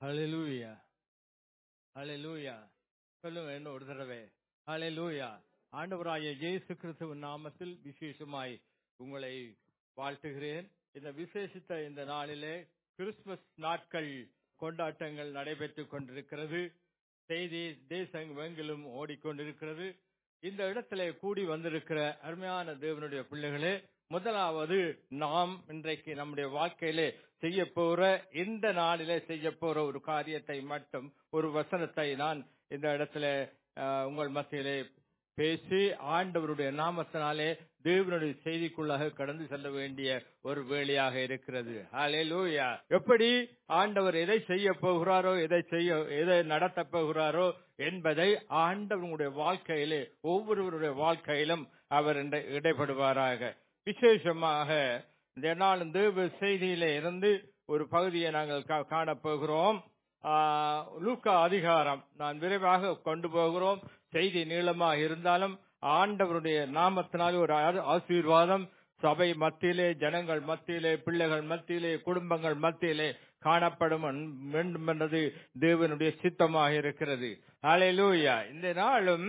ஹalleluya ஹalleluya சொல்லுங்க என்ன ஒரு தடவை ஹalleluya ஆண்டவராகிய இயேசு கிறிஸ்துவின் நாமத்தில் விசேஷமாய் உங்களை வாழ்த்துகிறேன் இந்த விசேஷித்த இந்த நாளிலே கிறிஸ்துமஸ் நாட்கள் கொண்டாட்டங்கள் நடைபெற்றுக் கொண்டிருக்கிறது செய்தி தேசமெங்கிலும் ஓடிக்கொண்டிருக்கிறது இந்த இடத்திலே கூடி வந்திருக்கிற அருமையான தேவனுடைய பிள்ளைகளே முதலாவது நாம் இன்றைக்கு நம்முடைய வாழ்க்கையிலே செய்ய போற இந்த நாளிலே செய்ய போற ஒரு காரியத்தை மட்டும் ஒரு வசனத்தை நான் இந்த இடத்துல அஹ், உங்கள் மத்தியிலே பேசி ஆண்டவருடைய நாமத்தினாலே தேவனுடைய செய்திக்குள்ளாக கடந்து செல்ல வேண்டிய ஒரு வேலையாக இருக்கிறது ஹalleluya எப்படி ஆண்டவர் எதை செய்ய போகிறாரோ எதை செய்ய எதை நடத்த போகிறாரோ என்பதை ஆண்டவருடைய வாழ்க்கையிலே ஒவ்வொருவருடைய வாழ்க்கையிலும் அவர் இட- இடைப்படுவாராக விசேஷமாக இந்த நாள் தேவ செய்தியிலே இருந்து ஒரு பகுதியை நாங்கள் கா- காணப்போகிறோம் ஆஹ், லூக்கா அதிகாரம் நான் விரைவாக கொண்டு போகிறோம் செய்தி நீளமாக இருந்தாலும் ஆண்டவருடைய நாமத்தினால் ஒரு ஆ- ஆசீர்வாதம் சபை மத்தியிலே ஜனங்கள் மத்தியிலே பிள்ளைகள் மத்தியிலே குடும்பங்கள் மத்தியிலே காணப்படும் என்- வேண்டும் என்பது தேவனுடைய சித்தமாக இருக்கிறது ஹalleluya இந்த நாளும்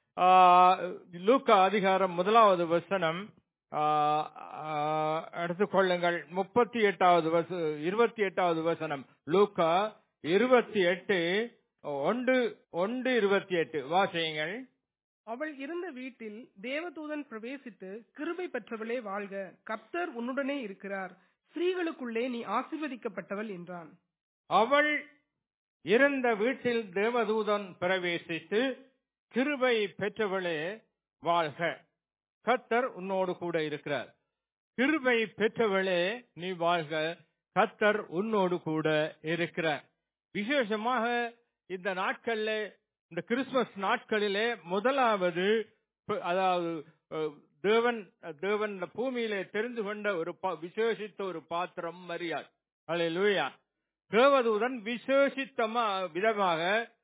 ஆஹ், லூக்கா அதிகாரம் முதலாவது வசனம் ஆஹ், ஆஹ், எடுத்துக்கொள்ளுங்கள் முப்பத்தி எட்டாவது வச இருபத்தி எட்டாவது வசனம் லூக்கா இருபத்தி எட்டு ஒன்று ஒன்று இருபத்தி எட்டு வாசியுங்கள் அவள் இருந்த வீட்டில் தேவதூதன் பிரவேசித்து கிருபை பெற்றவளே வாழ்க கர்த்தர் உன்னுடனே இருக்கிறார் ஸ்திரீகளுக்குள்ளே நீ ஆசீர்வதிக்கப்பட்டவள் என்றான் அவள் இருந்த வீட்டில் தேவதூதன் பிரவேசித்து கிருபை பெற்றவளே வாழ்க கத்தர் உன்னோடு கூட இருக்கிறார் கிருபை பெற்றவளே நீ வாழ்க கத்தர் உன்னோடு கூட இருக்கிறார் விசேஷமாக இந்த நாட்கள்ல இந்த கிறிஸ்துமஸ் நாட்களிலே முதலாவது ப- அதாவது அஹ், தேவன் தேவன் இந்த பூமியிலே தெரிந்து கொண்ட ஒரு ப- விசேஷித்த ஒரு பாத்திரம் மரியாள் அல்லேலூயா தேவதூதன் விசேஷித்தமா விதமாக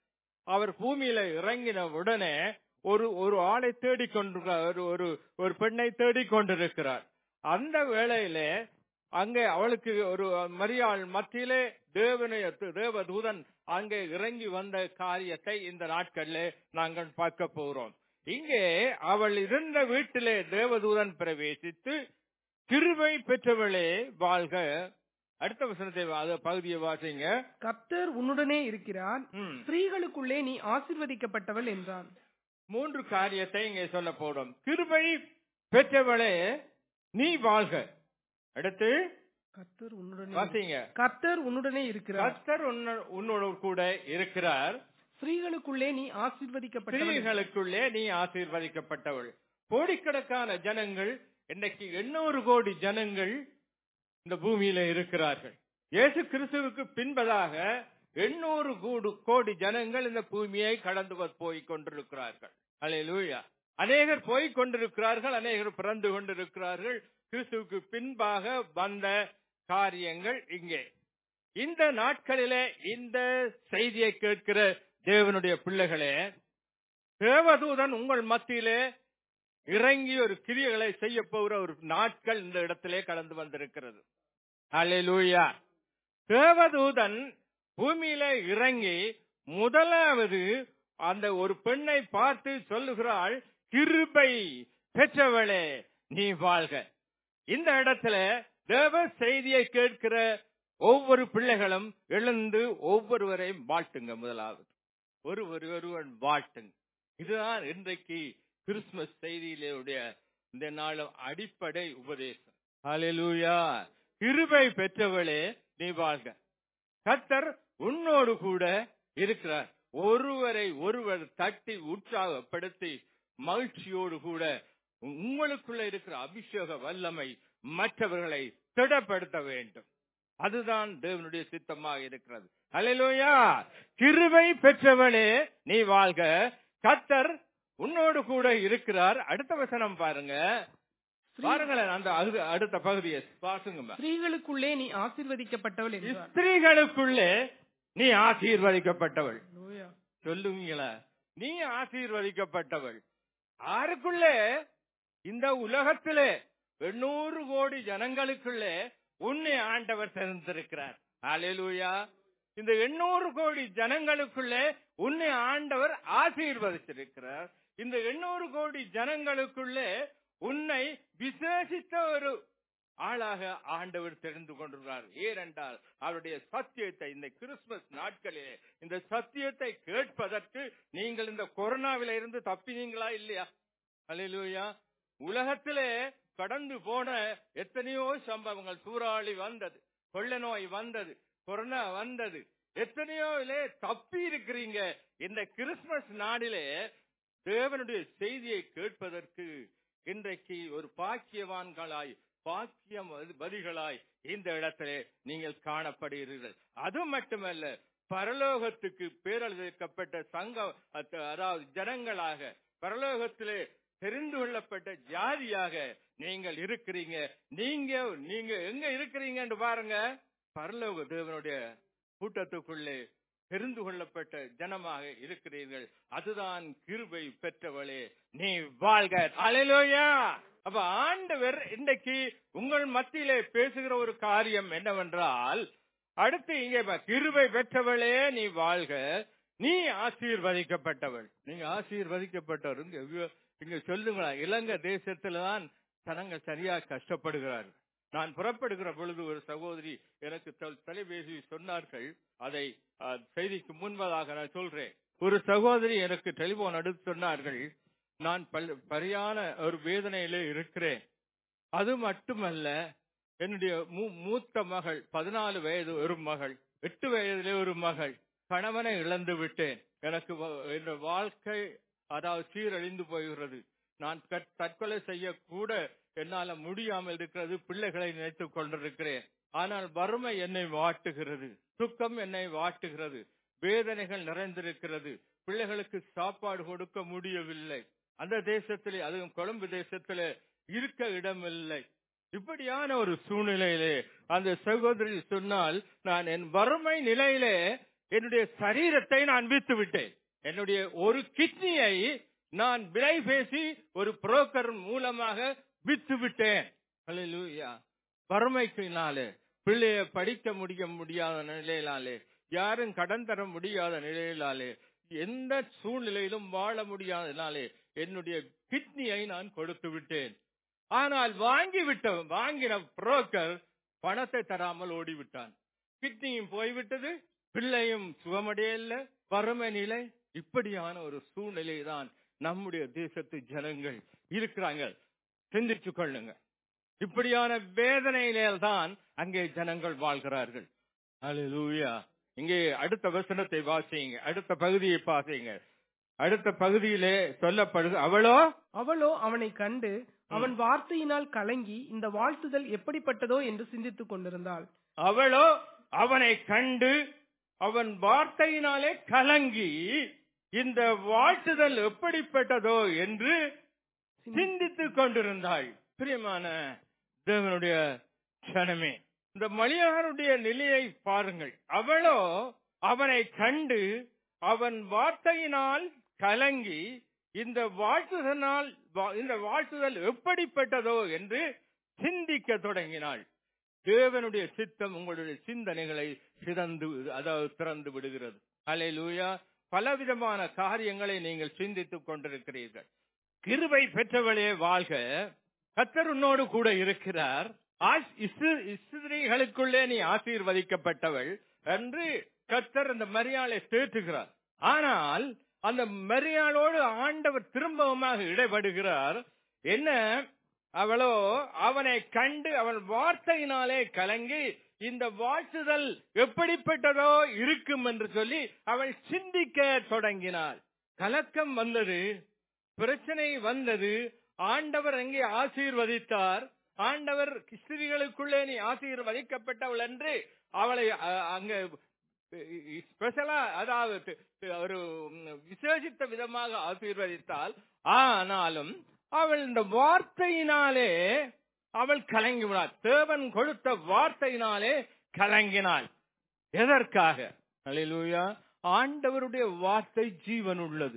அவர் பூமியில இறங்கின உடனே ஒரு ஒரு ஆளை தேடிக்கொண்டிருக்கிறார் ஒரு ஒரு ஒரு பெண்ணை தேடிக்கொண்டிருக்கிறார் அந்த வேளையிலே அங்கே அவளுக்கு ஒரு மரியாள் மத்தியிலே தேவனைய தேவதூதன் அங்கே இறங்கி வந்த காரியத்தை இந்த நாட்களிலே நாங்கள் பார்க்க போகிறோம் இங்கே அவள் இருந்த வீட்டிலே தேவதூதன் பிரவேசித்து கிருபை பெற்றவளே வாழ்க அடுத்த வசனத்தை வா- அது பகுதியை வாசிங்க கர்த்தர் உன்னுடனே இருக்கிறார் ம். ஸ்திரீகளுக்குள்ளே நீ ஆசீர்வதிக்கப்பட்டவள் என்றான் மூன்று காரியத்தை இங்கே சொல்ல போறோம் கிருபை பெற்றவளே நீ வாழ்க அடுத்து கர்த்தர் உன்னுடனே வாசிங்க கர்த்தர் உன்னுடனே இருக்கிறார் கர்த்தர் உன்ன- உன்னோடு கூட இருக்கிறார் ஸ்திரீகளுக்குள்ளே நீ ஆசீர்வதிக்கப்பட்டவள் ஸ்திரீகளுக்குள்ளே நீ ஆசீர்வதிக்கப்பட்டவள் கோடிக்கணக்கான ஜனங்கள் இன்னைக்கு எண்ணூறு கோடி ஜனங்கள் இந்த பூமியில இருக்கிறார்கள் இயேசு கிறிஸ்துவுக்கு பின்பதாக எண்ணூறு கூடு கோடி ஜனங்கள் இந்த பூமியை கடந்து வ- போய்க் கொண்டிருக்கிறார்கள் அல்லேலூயா அநேகர் போய்க் கொண்டிருக்கிறார்கள் அநேகர் பிறந்து கொண்டிருக்கிறார்கள் கிறிஸ்துவுக்கு பின்பாக வந்த காரியங்கள் இங்கே இந்த நாட்களிலே இந்த செய்தியை கேட்கிற தேவனுடைய பிள்ளைகளே தேவதூதன் உங்கள் மத்தியிலே இறங்கி ஒரு கிரியைகளை செய்ய போகிற ஒரு நாட்கள் இந்த இடத்திலே கடந்து வந்திருக்கிறது அல்லேலூயா தேவதூதன் பூமியில இறங்கி முதலாவது அந்த ஒரு பெண்ணை பார்த்து சொல்லுகிறாள் கிருபை பெற்றவளே நீ வாழ்க இந்த இடத்துல தேவ செய்தியை கேட்கிற ஒவ்வொரு பிள்ளைகளும் எழுந்து ஒவ்வொருவரையும் வாழ்த்துங்க முதலாவது ஒருவர் ஒருவன் வாழ்த்துங்க இதுதான் இன்றைக்கு கிறிஸ்துமஸ் செய்தியிலுடைய இந்த நாளும் அடிப்படை உபதேசம் ஹalleluya கிருபை பெற்றவளே நீ வாழ்க கர்த்தர் உன்னோடு கூட இருக்கிறார் ஒருவரை ஒருவர் தட்டி உற்சாகப்படுத்தி மகிழ்ச்சியோடு கூட உங்களுக்குள்ள இருக்கிற அபிஷேக வல்லமை மற்றவர்களை திடப்படுத்த வேண்டும் அதுதான் தேவனுடைய சித்தமாக இருக்கிறது அல்லேலூயா கிருபை பெற்றவனே நீ வாழ்க கர்த்தர் உன்னோடு கூட இருக்கிறார் அடுத்த வசனம் பாருங்க பாருங்களேன் அந்த அகு- அடுத்த பகுதியை பாசுங்க ஸ்திரீகளுக்குள்ளே நீ ஆசீர்வதிக்கப்பட்டவள் என்றான் ஸ்திரீகளுக்குள்ளே நீ ஆசீர்வதிக்கப்பட்டவள் ஹalleluya. சொல்லுவீங்களா நீ ஆசீர்வதிக்கப்பட்டவள் யாருக்குள்ளே இந்த உலகத்திலே எண்ணூறு கோடி ஜனங்களுக்குள்ளே உன்னை ஆண்டவர் தெரிந்திருக்கிறார் ஹalleluya இந்த எண்ணூறு கோடி ஜனங்களுக்குள்ளே உன்னை ஆண்டவர் ஆசீர்வதிச்சிருக்கிறார் இந்த எண்ணூறு கோடி ஜனங்களுக்குள்ளே உன்னை விசேஷித்த ஒரு ஆளாக ஆண்டவர் தெரிந்து கொண்டிருக்கிறார் ஏனென்றால் அவருடைய சத்தியத்தை இந்த கிறிஸ்துமஸ் நாட்களிலே இந்த சத்தியத்தை கேட்பதற்கு நீங்கள் இந்த கொரோனாவில இருந்து தப்பினீங்களா இல்லையா அல்லேலூயா உலகத்திலே கடந்து போன எத்தனையோ சம்பவங்கள் சூறாவளி வந்தது கொள்ள நோய் வந்தது கொரோனா வந்தது எத்தனையோ தப்பி இருக்கிறீங்க இந்த கிறிஸ்துமஸ் நாடிலே தேவனுடைய செய்தியை கேட்பதற்கு இன்றைக்கு ஒரு பாக்கியவான்களாய் பாக்கியம் பதிகளாய் இந்த இடத்திலே நீங்கள் காணப்படுகிறீர்கள் அது மட்டுமல்ல பரலோகத்துக்கு பேரழிக்கப்பட்ட சங்கம் அதாவது ஜனங்களாக பரலோகத்திலே தெரிந்து கொள்ளப்பட்ட ஜாதியாக நீங்கள் இருக்கிறீங்க நீங்க நீங்க எங்க இருக்கிறீங்கன்னு பாருங்க பரலோக தேவனுடைய கூட்டத்துக்குள்ளே தெரிந்து கொள்ளப்பட்ட ஜனமாக இருக்கிறீர்கள் அதுதான் கிருபை பெற்றவளே நீ வாழ்க அலையிலோயா அப்ப ஆண்டவர் இன்றைக்கு உங்கள் மத்தியிலே பேசுகிற ஒரு காரியம் என்னவென்றால் அடுத்து இங்கே கிருபை பெற்றவளே நீ வாழ்க நீ ஆசீர்வதிக்கப்பட்டவள் நீங்க ஆசீர்வதிக்கப்பட்டவர் இங்க சொல்லுங்களா இலங்கை தேசத்துல தான் ஜனங்கள் சரியா கஷ்டப்படுகிறார்கள் நான் புறப்படுகிற பொழுது ஒரு சகோதரி எனக்கு தொலைபேசி சொன்னார்கள் அதை செய்திக்கு முன்பதாக நான் சொல்றேன் ஒரு சகோதரி எனக்கு டெலிபோன் அடுத்து சொன்னார்கள் நான் பரியான ஒரு வேதனையிலே இருக்கிறேன் அது மட்டுமல்ல என்னுடைய மூத்த மகள் பதினாலு வயது ஒரு மகள் எட்டு வயதிலே ஒரு மகள் கணவனை இழந்து விட்டேன் எனக்கு என் வாழ்க்கை அதாவது சீரழிந்து போகிறது நான் தற்கொலை செய்யக்கூட என்னால முடியாமல் இருக்கிறது பிள்ளைகளை நினைத்துக் கொண்டிருக்கிறேன் ஆனால் வறுமை என்னை வாட்டுகிறது துக்கம் என்னை வாட்டுகிறது வேதனைகள் நிறைந்திருக்கிறது பிள்ளைகளுக்கு சாப்பாடு கொடுக்க முடியவில்லை அந்த தேசத்திலே அதுவும் கொழும்பு தேசத்திலே இருக்க இடமில்லை இப்படியான ஒரு சூழ்நிலையிலே அந்த சகோதரி சொன்னால் நான் என் வறுமை நிலையிலே என்னுடைய சரீரத்தை நான் வித்து விட்டேன் என்னுடைய ஒரு கிட்னியை நான் விலை பேசி ஒரு புரோக்கர் மூலமாக வித்து விட்டேன் வறுமைக்குனாலே பிள்ளைய படிக்க முடிய முடியாத நிலையிலாலே யாரும் கடன் தர முடியாத நிலையிலாலே எந்த சூழ்நிலையிலும் வாழ முடியாதனாலே என்னுடைய கிட்னியை நான் கொடுத்து விட்டேன் ஆனால் வாங்கி விட்ட வாங்கின புரோக்கர் பணத்தை தராமல் ஓடிவிட்டான் கிட்னியும் போய்விட்டது பிள்ளையும் சுகமடையல வறுமை நிலை இப்படியான ஒரு சூழ்நிலை தான் நம்முடைய தேசத்து ஜனங்கள் இருக்கிறாங்க சிந்திச்சு கொள்ளுங்க இப்படியான வேதனையிலே தான் அங்கே ஜனங்கள் வாழ்கிறார்கள் அலலூயா இங்கே அடுத்த வசனத்தை வாசிங்க அடுத்த பகுதியை பாசிங்க அடுத்த பகுதியிலே சொல்லப்படுது அவளோ அவளோ அவனை கண்டு அவன் வார்த்தையினால் கலங்கி இந்த வாழ்த்துதல் எப்படிப்பட்டதோ என்று சிந்தித்துக் கொண்டிருந்தாள் அவளோ அவனை கண்டு அவன் வார்த்தையினாலே கலங்கி இந்த வாழ்த்துதல் எப்படிப்பட்டதோ என்று சிந்தித்துக் கொண்டிருந்தாள் பிரியமான தேவனுடைய கணமே இந்த மணியாருடைய நிலையை பாருங்கள் அவளோ அவனை கண்டு அவன் வார்த்தையினால் கலங்கி இந்த வாழ்த்துதனால் இந்த வாழ்த்துதல் எப்படிப்பட்டதோ என்று சிந்திக்க தொடங்கினாள் தேவனுடைய சித்தம் உங்களுடைய சிந்தனைகளை சிறந்து அதாவது திறந்து விடுகிறது அலை லூயா பலவிதமான காரியங்களை நீங்கள் சிந்தித்துக் கொண்டிருக்கிறீர்கள் கிருபை பெற்றவளே வாழ்க கத்தர் உன்னோடு கூட இருக்கிறார் இஸ்திரிகளுக்குள்ளே நீ ஆசீர்வதிக்கப்பட்டவள் என்று கத்தர் அந்த மரியாதை தேற்றுகிறார் ஆனால் அந்த மரியாளோடு ஆண்டவர் திரும்பவுமாக இடைபடுகிறார் என்ன அவளோ அவனை கண்டு அவள் வார்த்தையினாலே கலங்கி இந்த வாழ்த்துதல் எப்படிப்பட்டதோ இருக்கும் என்று சொல்லி அவள் சிந்திக்க தொடங்கினாள் கலக்கம் வந்தது பிரச்சனை வந்தது ஆண்டவர் அங்கே ஆசீர்வதித்தார் ஆண்டவர் ஸ்திரிகளுக்குள்ளே நீ ஆசீர்வதிக்கப்பட்டவள் என்று அவளை அங்க ஸ்பெஷலா அதாவது ஒரு விசேஷித்த விதமாக ஆசீர்வதித்தால் ஆனாலும் அவள் இந்த வார்த்தையினாலே அவள் கலங்கினாள் தேவன் கொடுத்த வார்த்தையினாலே கலங்கினாள் எதற்காக அலையிலூயா ஆண்டவருடைய வார்த்தை ஜீவன் உள்ளது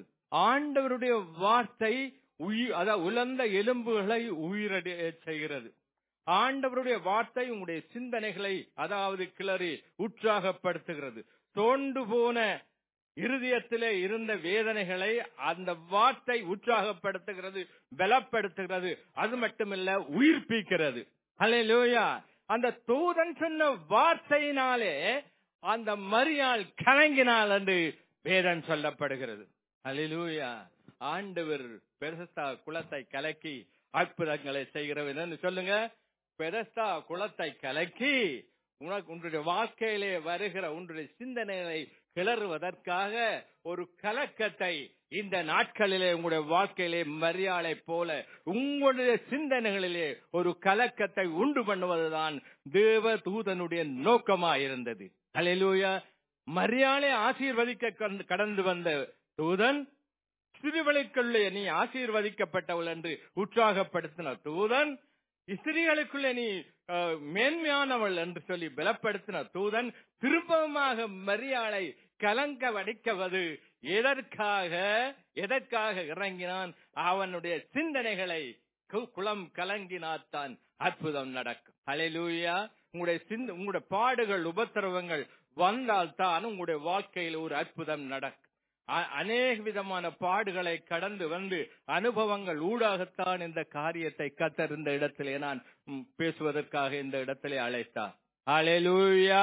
ஆண்டவருடைய வார்த்தை உயிர் அதாவது உலர்ந்த எலும்புகளை உயிரடைய செய்கிறது ஆண்டவருடைய வார்த்தை உங்களுடைய சிந்தனைகளை அதாவது கிளறி உற்சாகப்படுத்துகிறது தோண்டு போன இருதயத்திலே இருந்த வேதனைகளை அந்த வார்த்தை உற்சாகப்படுத்துகிறது பலப்படுத்துகிறது அது மட்டுமல்ல உயிர்ப்பிக்கிறது ஹalleluya அந்த தூதன் சொன்ன வார்த்தையினாலே அந்த மரியாள் கலங்கினாள் என்று வேதம் சொல்லப்படுகிறது ஹalleluya ஆண்டவர் பெருசா குளத்தை கலக்கி அற்புதங்களை செய்கிறவர் சொல்லுங்க பெருசா குளத்தை கலக்கி உனக்கு உன்னுடைய வாழ்க்கையிலே வருகிற உன்னுடைய சிந்தனைகளை கிளறுவதற்காக ஒரு கலக்கத்தை இந்த நாட்களிலே உங்களுடைய வாழ்க்கையிலே மரியாதை போல உங்களுடைய சிந்தனைகளிலே ஒரு கலக்கத்தை உண்டு பண்ணுவதுதான் தேவ தூதனுடைய நோக்கமாயிருந்தது அலையிலூயா மரியாதை ஆசீர்வதிக்க கடந்து- கடந்து வந்த தூதன் சிறுவளுக்குள்ளே நீ ஆசீர்வதிக்கப்பட்டவள் என்று உற்சாகப்படுத்தின தூதன் ஸ்திரீகளுக்குள்ளே நீ அஹ், மேன்மையானவள் என்று சொல்லி பலப்படுத்தின தூதன் திரும்பவுமாக மரியாதை கலங்க வடிக்கவது எதற்காக எதற்காக இறங்கினான் அவனுடைய சிந்தனைகளை கு- குளம் கலங்கினாத்தான் அற்புதம் நடக்கும் அலையிலூயா உங்களுடைய சிந்த உங்களுடைய பாடுகள் உபத்திரவங்கள் வந்தால் தான் உங்களுடைய வாழ்க்கையில் ஒரு அற்புதம் நடக்கும் அ- அநேக விதமான பாடுகளை கடந்து வந்து அனுபவங்கள் ஊடாகத்தான் இந்த காரியத்தை கத்தர் இந்த இடத்திலே நான் ம், பேசுவதற்காக இந்த இடத்திலே அழைத்தார் அலையலூயா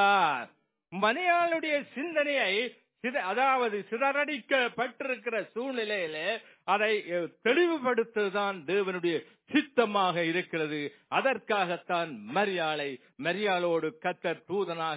மணியாளுடைய சிந்தனையை சித- அதாவது சிதறடிக்கப்பட்டிருக்கிற சூழ்நிலையிலே அதை அஹ், தெளிவுபடுத்துதான் தேவனுடைய சித்தமாக இருக்கிறது அதற்காகத்தான் மரியாளை மரியாளோடு கத்தர் தூதனாக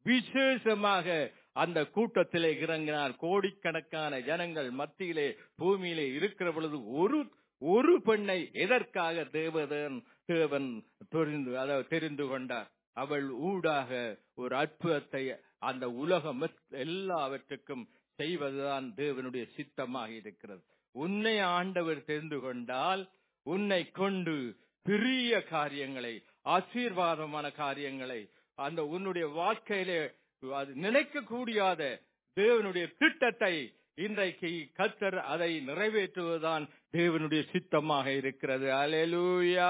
விசேஷமாக அந்த கூட்டத்திலே இறங்கினார் கோடிக்கணக்கான ஜனங்கள் மத்தியிலே பூமியிலே இருக்கிற பொழுது ஒரு ஒரு பெண்ணை எதற்காக தேவதன் தேவன் தெரிந்து அதாவது தெரிந்து கொண்டார் அவள் ஊடாக ஒரு அற்புதத்தை அந்த உலகம் மொத்த- எல்லாவற்றுக்கும் செய்வதுதான் தேவனுடைய சித்தமாக இருக்கிறது உன்னை ஆண்டவர் தெரிந்து கொண்டால் உன்னை கொண்டு பெரிய காரியங்களை ஆசீர்வாதமான காரியங்களை அந்த உன்னுடைய வாழ்க்கையிலே அது நினைக்க கூடியாத தேவனுடைய திட்டத்தை இன்றைக்கு கத்தர் அதை நிறைவேற்றுவதுதான் தேவனுடைய சித்தமாக இருக்கிறது அலெலூயா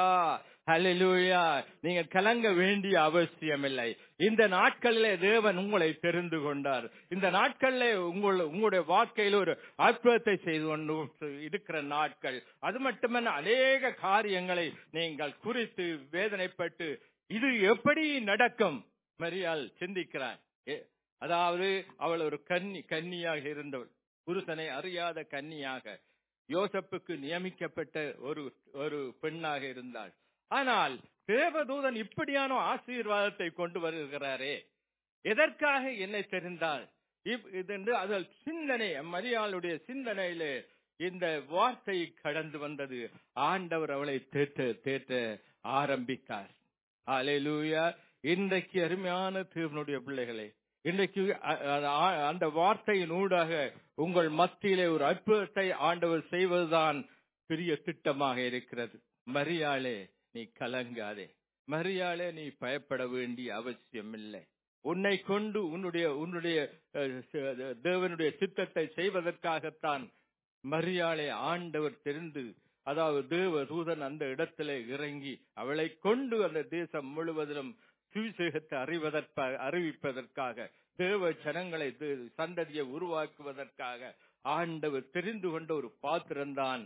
அலெலூயா நீங்க கலங்க வேண்டிய அவசியம் இல்லை இந்த நாட்களிலே தேவன் உங்களை தெரிந்து கொண்டார் இந்த நாட்களிலே உங்கள் உங்களுடைய வாழ்க்கையில் ஒரு அற்புதத்தை செய்து கொண்டு இருக்கிற நாட்கள் அது மட்டுமல்ல அநேக காரியங்களை நீங்கள் குறித்து வேதனைப்பட்டு இது எப்படி நடக்கும் மரியாள் சிந்திக்கிறார் எ- அதாவது அவள் ஒரு கன்னி கன்னியாக இருந்தவள் புருஷனை அறியாத கன்னியாக யோசப்புக்கு நியமிக்கப்பட்ட ஒரு ஒரு பெண்ணாக இருந்தாள் ஆனால் தேவதூதன் இப்படியான ஆசீர்வாதத்தை கொண்டு வருகிறாரே எதற்காக என்னை தெரிந்தால் இப்- இது என்று அதில் சிந்தனை மரியாளுடைய சிந்தனையிலே இந்த வார்த்தை கடந்து வந்தது ஆண்டவர் அவளை தேற்ற தேற்ற ஆரம்பித்தார் அலையிலூயா இன்றைக்கு அருமையான தேவனுடைய பிள்ளைகளே இன்றைக்கு அ- அ- அந்த வார்த்தையின் ஊடாக உங்கள் மத்தியிலே ஒரு அற்புதத்தை ஆண்டவர் செய்வதுதான் பெரிய திட்டமாக இருக்கிறது மரியாளே நீ கலங்காதே மரியாளே நீ பயப்பட வேண்டிய அவசியம் இல்லை உன்னை கொண்டு உன்னுடைய உன்னுடைய அஹ், ச- தேவனுடைய சித்தத்தை செய்வதற்காகத்தான் மரியாளை ஆண்டவர் தெரிந்து அதாவது தேவ தூதன் அந்த இடத்திலே இறங்கி அவளை கொண்டு அந்த தேசம் முழுவதிலும் சுவிசேகத்தை அறிவதற்காக அறிவிப்பதற்காக தேவ ஜனங்களை தே- சந்ததியை உருவாக்குவதற்காக ஆண்டவர் தெரிந்து கொண்ட ஒரு பாத்திரம்தான்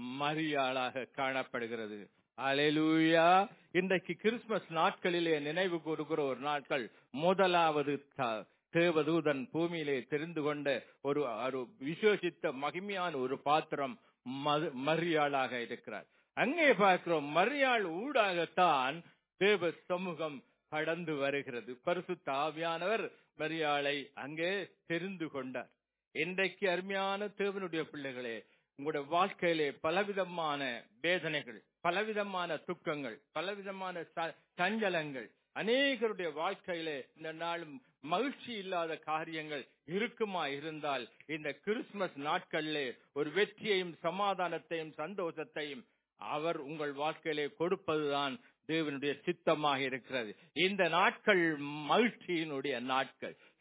மரியாளாக காணப்படுகிறது அலையலூயா இன்றைக்கு கிறிஸ்துமஸ் நாட்களிலே நினைவு கூறுகிற ஒரு நாட்கள் முதலாவது த- தேவதூதன் பூமியிலே தெரிந்து கொண்ட ஒரு ஒரு விசேஷித்த மகிமையான ஒரு பாத்திரம் மது- மரியாளாக இருக்கிறார் அங்கே பார்க்கிறோம் மரியாள் ஊடாகத்தான் தேவ சமூகம் கடந்து வருகிறது பரிசுத்த ஆவியானவர் மரியாளை அங்கே தெரிந்து கொண்டார் இன்றைக்கு அருமையான தேவனுடைய பிள்ளைகளே உங்களுடைய வாழ்க்கையிலே பலவிதமான வேதனைகள் பலவிதமான துக்கங்கள் பலவிதமான ச- சஞ்சலங்கள் அநேகருடைய வாழ்க்கையிலே இந்த நாளும் மகிழ்ச்சி இல்லாத காரியங்கள் இருக்குமா இருந்தால் இந்த கிறிஸ்துமஸ் நாட்களிலே ஒரு வெற்றியையும் சமாதானத்தையும் சந்தோஷத்தையும் அவர் உங்கள் வாழ்க்கையிலே கொடுப்பதுதான் தேவனுடைய சித்தமாக இருக்கிறது இந்த நாட்கள் மகிழ்ச்சியினுடைய நாட்கள்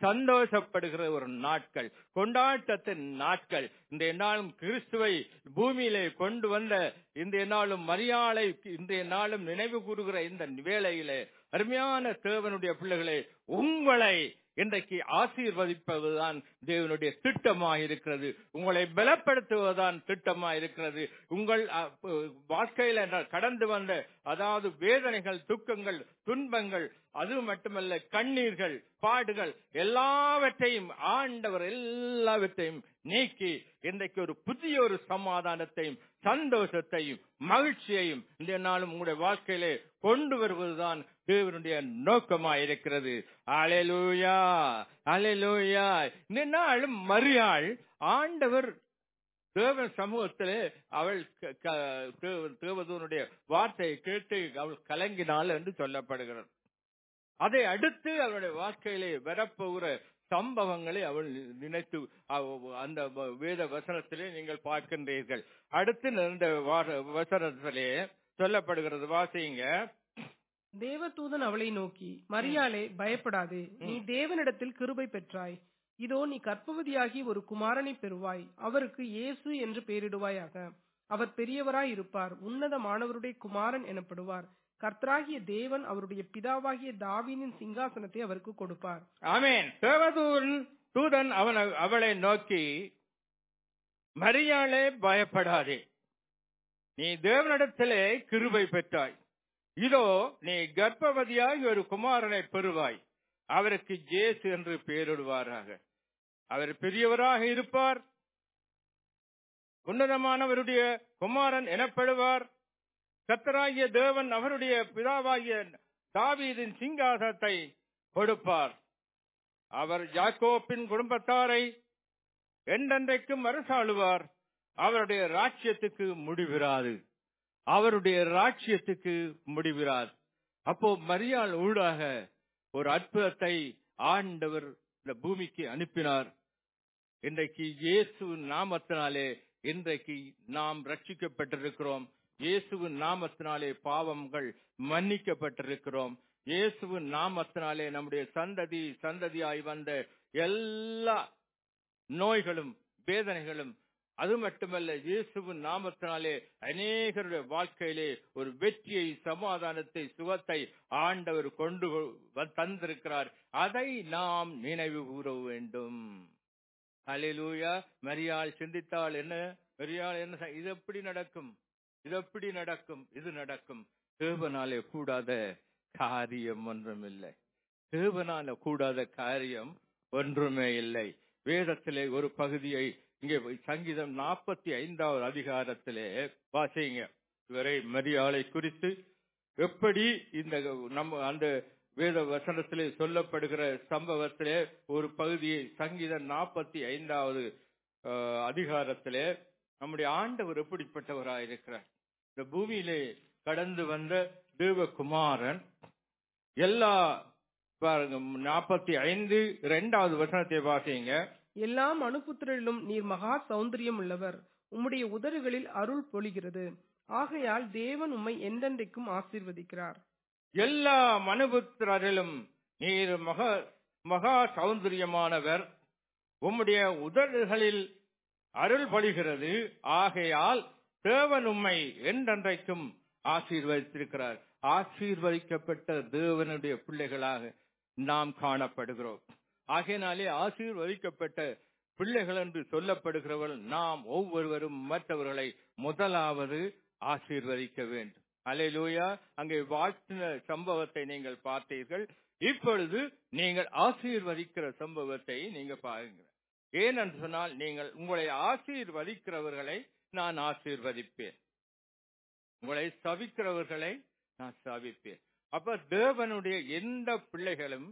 சந்தோஷப்படுகிற ஒரு நாட்கள் கொண்டாட்டத்தின் நாட்கள் இந்த நாளும் கிறிஸ்துவை பூமியிலே கொண்டு வந்த இந்த நாளும் மரியாதை இந்த நாளும் நினைவு கூறுகிற இந்த வேளையிலே அருமையான தேவனுடைய பிள்ளைகளே உங்களை இன்றைக்கு ஆசீர்வதிப்பதுதான் தேவனுடைய திட்டமாக இருக்கிறது உங்களை பலப்படுத்துவதுதான் திட்டமாக இருக்கிறது உங்கள் அ, ப- வாழ்க்கையில ந- கடந்து வந்த அதாவது வேதனைகள் துக்கங்கள் துன்பங்கள் அது மட்டுமல்ல கண்ணீர்கள் பாடுகள் எல்லாவற்றையும் ஆண்டவர் எல்லாவற்றையும் நீக்கி இன்றைக்கு ஒரு புதிய ஒரு சமாதானத்தையும் சந்தோஷத்தையும் மகிழ்ச்சியையும் இந்த நாளும் உங்களுடைய வாழ்க்கையிலே கொண்டு வருவதுதான் தேவனுடைய நோக்கமாக இருக்கிறது அலையலூயா அலையலூயா இந்த நாளும் மரியாள் ஆண்டவர் தேவன் சமூகத்திலே அவள் க- க- தேவ- தேவதூனுடைய வார்த்தையை கேட்டு அவள் கலங்கினாள் என்று சொல்லப்படுகிறது அதை அடுத்து அவளுடைய வாழ்க்கையிலே வரப்போகிற சம்பவங்களை அவள் நினைத்து அவ- அந்த வ- வேத வசனத்திலே நீங்கள் பார்க்கின்றீர்கள் அடுத்து இந்த வா- வசனத்திலே சொல்லப்படுகிறது வாசிங்க தேவதூதன் அவளை நோக்கி மரியாளே பயப்படாதே நீ தேவனிடத்தில் கிருபை பெற்றாய் இதோ நீ கர்ப்பவதியாகி ஒரு குமாரனை பெறுவாய் அவருக்கு இயேசு என்று பெயரிடுவாயாக அவர் பெரியவராய் இருப்பார் உன்னதமானவருடைய குமாரன் எனப்படுவார் கர்த்தராகிய தேவன் அவருடைய பிதாவாகிய தாவீனின் சிங்காசனத்தை அவருக்கு கொடுப்பார் ஆமென் தேவதூன் தூதன் அவன் அவளை நோக்கி மரியாளே பயப்படாதே நீ தேவனிடத்திலே கிருபை பெற்றாய் இதோ நீ கர்ப்பவதியாய் ஒரு குமாரனை பெறுவாய் அவருக்கு ஜேசு என்று பெயரிடுவாராக அவர் பெரியவராக இருப்பார் உன்னதமானவருடைய குமாரன் எனப்படுவார் கத்தராகிய தேவன் அவருடைய பிதாவாகிய தாவீதின் சிங்காசனத்தை கொடுப்பார் அவர் யாக்கோப்பின் குடும்பத்தாரை என்றென்றைக்கும் அரசாளுவார் அவருடைய ராஜ்யத்துக்கு முடிவிராது அவருடைய ராஜ்யத்துக்கு முடிவிராது அப்போ மரியாள் ஊடாக ஒரு அற்புதத்தை ஆண்டவர் இந்த பூமிக்கு அனுப்பினார் இன்றைக்கு இயேசுவின் நாமத்தினாலே இன்றைக்கு நாம் ரட்சிக்கப்பட்டிருக்கிறோம் இயேசுவின் நாமத்தினாலே பாவங்கள் மன்னிக்கப்பட்டிருக்கிறோம் இயேசுவின் நாமத்தினாலே நம்முடைய சந்ததி சந்ததியாய் வந்த எல்லா நோய்களும் வேதனைகளும் அது மட்டுமல்ல இயேசுவின் நாமத்தினாலே அநேகருடைய வாழ்க்கையிலே ஒரு வெற்றியை சமாதானத்தை சுகத்தை ஆண்டவர் கொண்டு வ- தந்திருக்கிறார் அதை நாம் நினைவு கூற வேண்டும் ஹalleluya மரியாள் சிந்தித்தாள் என்ன மரியாள் என்ன செ- இது எப்படி நடக்கும் இது எப்படி நடக்கும் இது நடக்கும் தேவனாலே கூடாத காரியம் ஒன்றுமில்லை தேவனால கூடாத காரியம் ஒன்றுமே இல்லை வேதத்திலே ஒரு பகுதியை இங்கே சங்கீதம் நாற்பத்தி ஐந்தாவது அதிகாரத்திலே வாசிங்க இவரை மரியாளை குறித்து எப்படி இந்த நம்ம அந்த வேத வசனத்திலே சொல்லப்படுகிற சம்பவத்திலே ஒரு பகுதியை சங்கீதம் நாற்பத்தி ஐந்தாவது அஹ், அதிகாரத்திலே நம்முடைய ஆண்டவர் எப்படிப்பட்டவராயிருக்கிறார் இந்த பூமியிலே கடந்து வந்த தேவகுமாரன் எல்லா பாருங்க நாற்பத்தி ஐந்து இரண்டாவது வசனத்தை வாசிங்க எல்லா மனுபுத்திரரிலும் நீர் மகா சௌந்தரியம் உள்ளவர் உம்முடைய உதடுகளில் அருள் பொழிகிறது ஆகையால் தேவன் உம்மை என்றென்றைக்கும் ஆசீர்வதிக்கிறார் எல்லா மனுபுத்திரரிலும் நீர் மக மகா சௌந்தரியமானவர் உம்முடைய உதடுகளில் அருள் பொழிகிறது ஆகையால் தேவன் உம்மை என்றென்றைக்கும் ஆசீர்வதித்திருக்கிறார் ஆசீர்வதிக்கப்பட்ட தேவனுடைய பிள்ளைகளாக நாம் காணப்படுகிறோம் ஆகையினாலே ஆசீர்வதிக்கப்பட்ட பிள்ளைகள் என்று சொல்லப்படுகிறவர்கள் நாம் ஒவ்வொருவரும் மற்றவர்களை முதலாவது ஆசீர்வதிக்க வேண்டும் அலையிலூயா அங்கே வாழ்த்தின சம்பவத்தை நீங்கள் பார்த்தீர்கள் இப்பொழுது நீங்கள் ஆசீர்வதிக்கிற சம்பவத்தை நீங்க பாருங்க ஏனென்று சொன்னால் நீங்கள் உங்களை ஆசீர்வதிக்கிறவர்களை நான் ஆசீர்வதிப்பேன் உங்களை சவிக்கிறவர்களை நான் சவிப்பேன் அப்ப தேவனுடைய எந்த பிள்ளைகளும்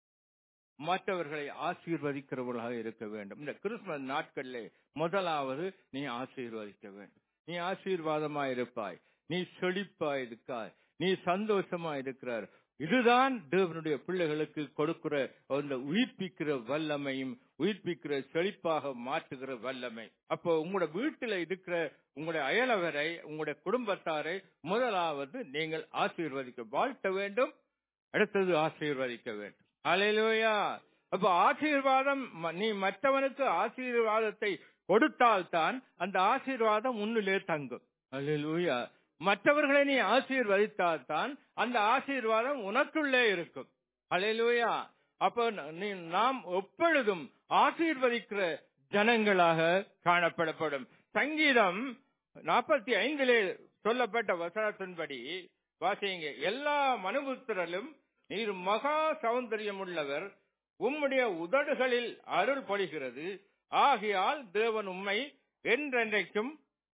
மற்றவர்களை ஆசீர்வதிக்கிறவர்களாக இருக்க வேண்டும் இந்த கிறிஸ்துமஸ் நாட்களிலே முதலாவது நீ ஆசீர்வதிக்க வேண்டும் நீ ஆசீர்வாதமா இருப்பாய் நீ செழிப்பாய் இருக்காய் நீ சந்தோஷமா இருக்கிறார் இதுதான் தேவனுடைய பிள்ளைகளுக்கு கொடுக்கிற அந்த உயிர்ப்பிக்கிற வல்லமையும் உயிர்ப்பிக்கிற செழிப்பாக மாற்றுகிற வல்லமை அப்போ உங்களோட வீட்டில இருக்கிற உங்களுடைய அயலவரை உங்களுடைய குடும்பத்தாரை முதலாவது நீங்கள் ஆசீர்வதிக்க வாழ்த்த வேண்டும் அடுத்தது ஆசீர்வதிக்க வேண்டும் அலையிலோயா அப்ப ஆசீர்வாதம் ம- நீ மற்றவனுக்கு ஆசீர்வாதத்தை கொடுத்தால்தான் அந்த ஆசீர்வாதம் உன்னிலே தங்கும் அல்லேலூயா மற்றவர்களை நீ ஆசீர்வதித்தால்தான் அந்த ஆசீர்வாதம் உனக்குள்ளே இருக்கும் அல்லேலூயா அப்ப ந- நீ நாம் எப்பொழுதும் ஆசீர்வதிக்கிற ஜனங்களாக காணப்படப்படும் சங்கீதம் நாற்பத்தி ஐந்திலே சொல்லப்பட்ட வசனத்தின்படி வாசிங்க எல்லா மனுபுத்திரலும் நீர் மகா சௌந்தரியம் உள்ளவர் உம்முடைய உதடுகளில் அருள் பொழிகிறது ஆகையால் தேவன் உம்மை என்றென்றைக்கும்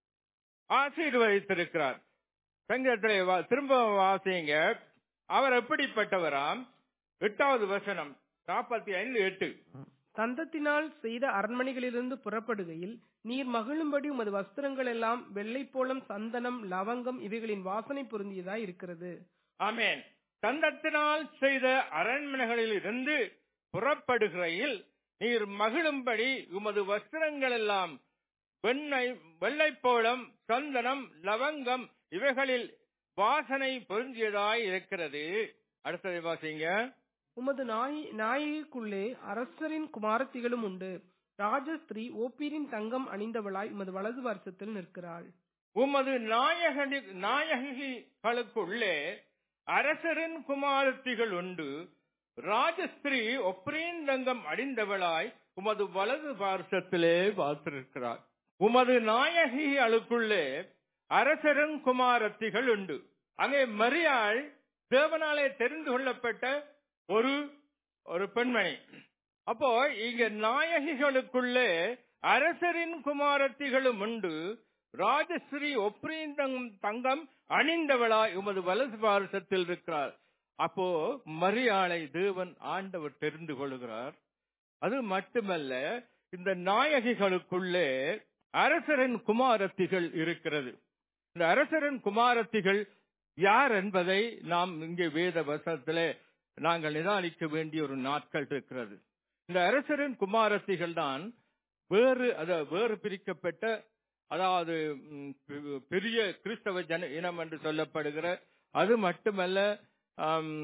ஆசீர்வதித்திருக்கிறார் சங்கீதத்திலே வா- திரும்ப வாசிங்க அவர் எப்படிப்பட்டவராம் எட்டாவது வசனம் நாற்பத்தி ஐந்து எட்டு தந்தத்தினால் செய்த அரண்மனைகளிலிருந்து புறப்படுகையில் நீர் மகிழும்படி உமது வஸ்திரங்கள் எல்லாம் வெள்ளைப்போளம் சந்தனம் லவங்கம் இவைகளின் வாசனை பொருந்தியதாய் இருக்கிறது ஆமென் தந்தத்தினால் செய்த அரண்மனைகளில் இருந்து புறப்படுகையில் நீர் மகிழும்படி உமது வஸ்திரங்கள் எல்லாம் வெண்ணெய் வெள்ளைப்போளம் சந்தனம் லவங்கம் இவைகளில் வாசனை பொருந்தியதாய் இருக்கிறது அடுத்ததை வாசிங்க உமது நாய் நாயகிக்குள்ளே அரசரின் குமாரத்திகளும் உண்டு ராஜஸ்திரீ ஓப்பீரின் தங்கம் அணிந்தவளாய் உமது வலது வருஷத்தில் நிற்கிறாள் உமது நாயகனி நாயகிகளுக்குள்ளே அரசரின் குமாரத்திகள் உண்டு ராஜஸ்திரீ ஒப்ரீந்தங்கம் அடிந்தவளாய் உமது வலது பார்சத்திலே பார்த்திருக்கிறார் உமது நாயகிகளுக்குள்ளே அரசரின் குமாரத்திகள் உண்டு அங்கே மரியாள் தேவனாலே தெரிந்து கொள்ளப்பட்ட ஒரு ஒரு பெண்மணி அப்போ இங்க நாயகிகளுக்குள்ளே அரசரின் குமாரத்திகளும் உண்டு ராஜஸ்ரீ ஒப்ரீந்தம் தங்கம் அணிந்தவளாய் உமது வலது பாரசத்தில் இருக்கிறார் அப்போ மரியாளை தேவன் ஆண்டவர் தெரிந்து கொள்கிறார் அது மட்டுமல்ல இந்த நாயகிகளுக்குள்ளே அரசரின் குமாரத்திகள் இருக்கிறது இந்த அரசரின் குமாரத்திகள் யார் என்பதை நாம் இங்கே வேத வசத்திலே நாங்கள் நிதானிக்க வேண்டிய ஒரு நாட்கள் இருக்கிறது இந்த அரசரின் குமாரத்திகள் தான் வேறு அத வேறு பிரிக்கப்பட்ட அதாவது ம், பெ- பெரிய கிறிஸ்தவ ஜன இனம் என்று சொல்லப்படுகிற அது மட்டுமல்ல ஆம்,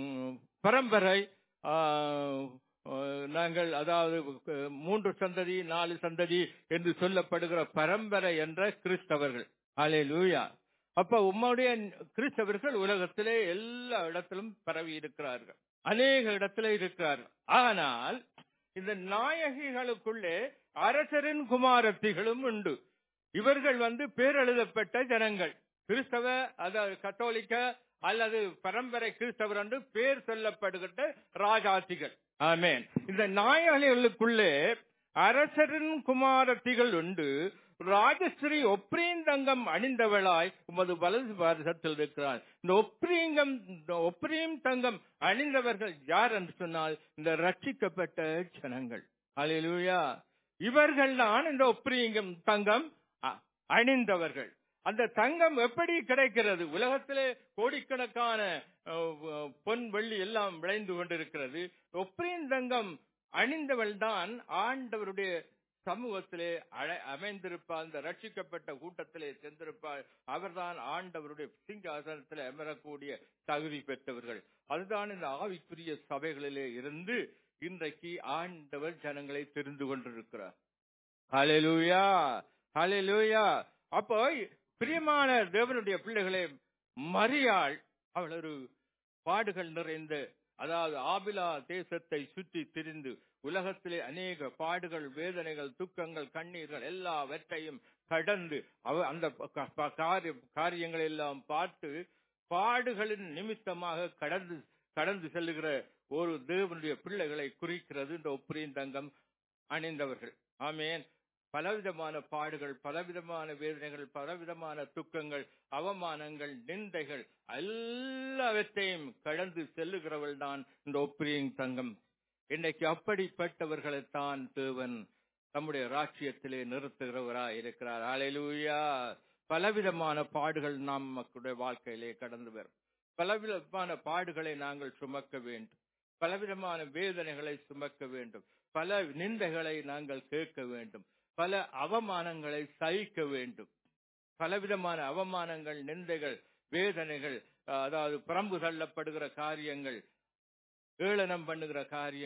பரம்பரை ஆ, ஆ, நாங்கள் அதாவது அஹ், மூன்று சந்ததி நாலு சந்ததி என்று சொல்லப்படுகிற பரம்பரை என்ற கிறிஸ்தவர்கள் அலே லூயா அப்ப உம்முடைய கிறிஸ்தவர்கள் உலகத்திலே எல்லா இடத்திலும் பரவி இருக்கிறார்கள் அநேக இடத்துல இருக்கிறார்கள் ஆனால் இந்த நாயகிகளுக்குள்ளே அரசரின் குமாரத்திகளும் உண்டு இவர்கள் வந்து பேரெழுதப்பட்ட ஜனங்கள் கிறிஸ்தவ அதாவது கத்தோலிக்க அல்லது பரம்பரை கிறிஸ்தவர் என்று பேர் சொல்லப்படுகின்ற ராஜாத்திகள் ஆமென் இந்த நாயகிகளுக்குள்ளே அரசரின் குமாரத்திகள் உண்டு ராஜஸ்ரீ ஒப்ரீந்தங்கம் அணிந்தவளாய் உமது வலது பாரதத்தில் இருக்கிறார் இந்த ஒப்ரீங்கம் இந்த ஒப்ரீம் தங்கம் அணிந்தவர்கள் யார் என்று சொன்னால் இந்த ரட்சிக்கப்பட்ட ஜனங்கள் அல்லேலூயா இவர்கள் தான் இந்த ஒப்ரீங்கம் தங்கம் அ- அணிந்தவர்கள் அந்த தங்கம் எப்படி கிடைக்கிறது உலகத்திலே கோடிக்கணக்கான அஹ், அஹ், பொன் வெள்ளி எல்லாம் விளைந்து கொண்டிருக்கிறது ஒப்ரீன் தங்கம் அணிந்தவள் தான் ஆண்டவருடைய சமூகத்திலே அழ- அமைந்திருப்பார் இந்த ரட்சிக்கப்பட்ட கூட்டத்திலே சென்றிருப்பார் அவர்தான் ஆண்டவருடைய சிங்காசனத்திலே அமரக்கூடிய தகுதி பெற்றவர்கள் அதுதான் இந்த ஆவிக்குரிய சபைகளிலே இருந்து இன்றைக்கு ஆண்டவர் ஜனங்களை தெரிந்து கொண்டிருக்கிறார் ஹalleluya ஹalleluya அப்போ பிரியமான தேவனுடைய பிள்ளைகளே மரியாள் அவள் ஒரு பாடுகள் நிறைந்த அதாவது ஆபிலா தேசத்தை சுற்றி திரிந்து உலகத்திலே அநேக பாடுகள் வேதனைகள் துக்கங்கள் கண்ணீர்கள் எல்லாவற்றையும் கடந்து அவ அந்த ப- ப- காரிய காரியங்கள் எல்லாம் பார்த்து பாடுகளின் நிமித்தமாக கடந்து கடந்து செல்லுகிற ஒரு தேவனுடைய பிள்ளைகளை குறிக்கிறது இந்த ஒப்புரியின் தங்கம் அணிந்தவர்கள் ஆமேன் பலவிதமான பாடுகள் பலவிதமான வேதனைகள் பலவிதமான துக்கங்கள் அவமானங்கள் நிந்தைகள் எல்லாவற்றையும் கடந்து செல்லுகிறவள் தான் இந்த ஒப்பிரியின் தங்கம் இன்னைக்கு அப்படிப்பட்டவர்களைத்தான் தேவன் நம்முடைய ராட்சியத்திலே நிறுத்துகிறவராய் இருக்கிறார் அலையிலூயா பலவிதமான பாடுகள் நாம் மக்களுடைய வாழ்க்கையிலே கடந்து வரும் பலவிதமான பாடுகளை நாங்கள் சுமக்க வேண்டும் பலவிதமான வேதனைகளை சுமக்க வேண்டும் பல நிந்தைகளை நாங்கள் கேட்க வேண்டும் பல அவமானங்களை சகிக்க வேண்டும் பலவிதமான அவமானங்கள் நிந்தைகள் வேதனைகள் அதாவது பிரம்பு தள்ளப்படுகிற காரியங்கள் ஏளனம் பண்ணுகிற காரியங்கள்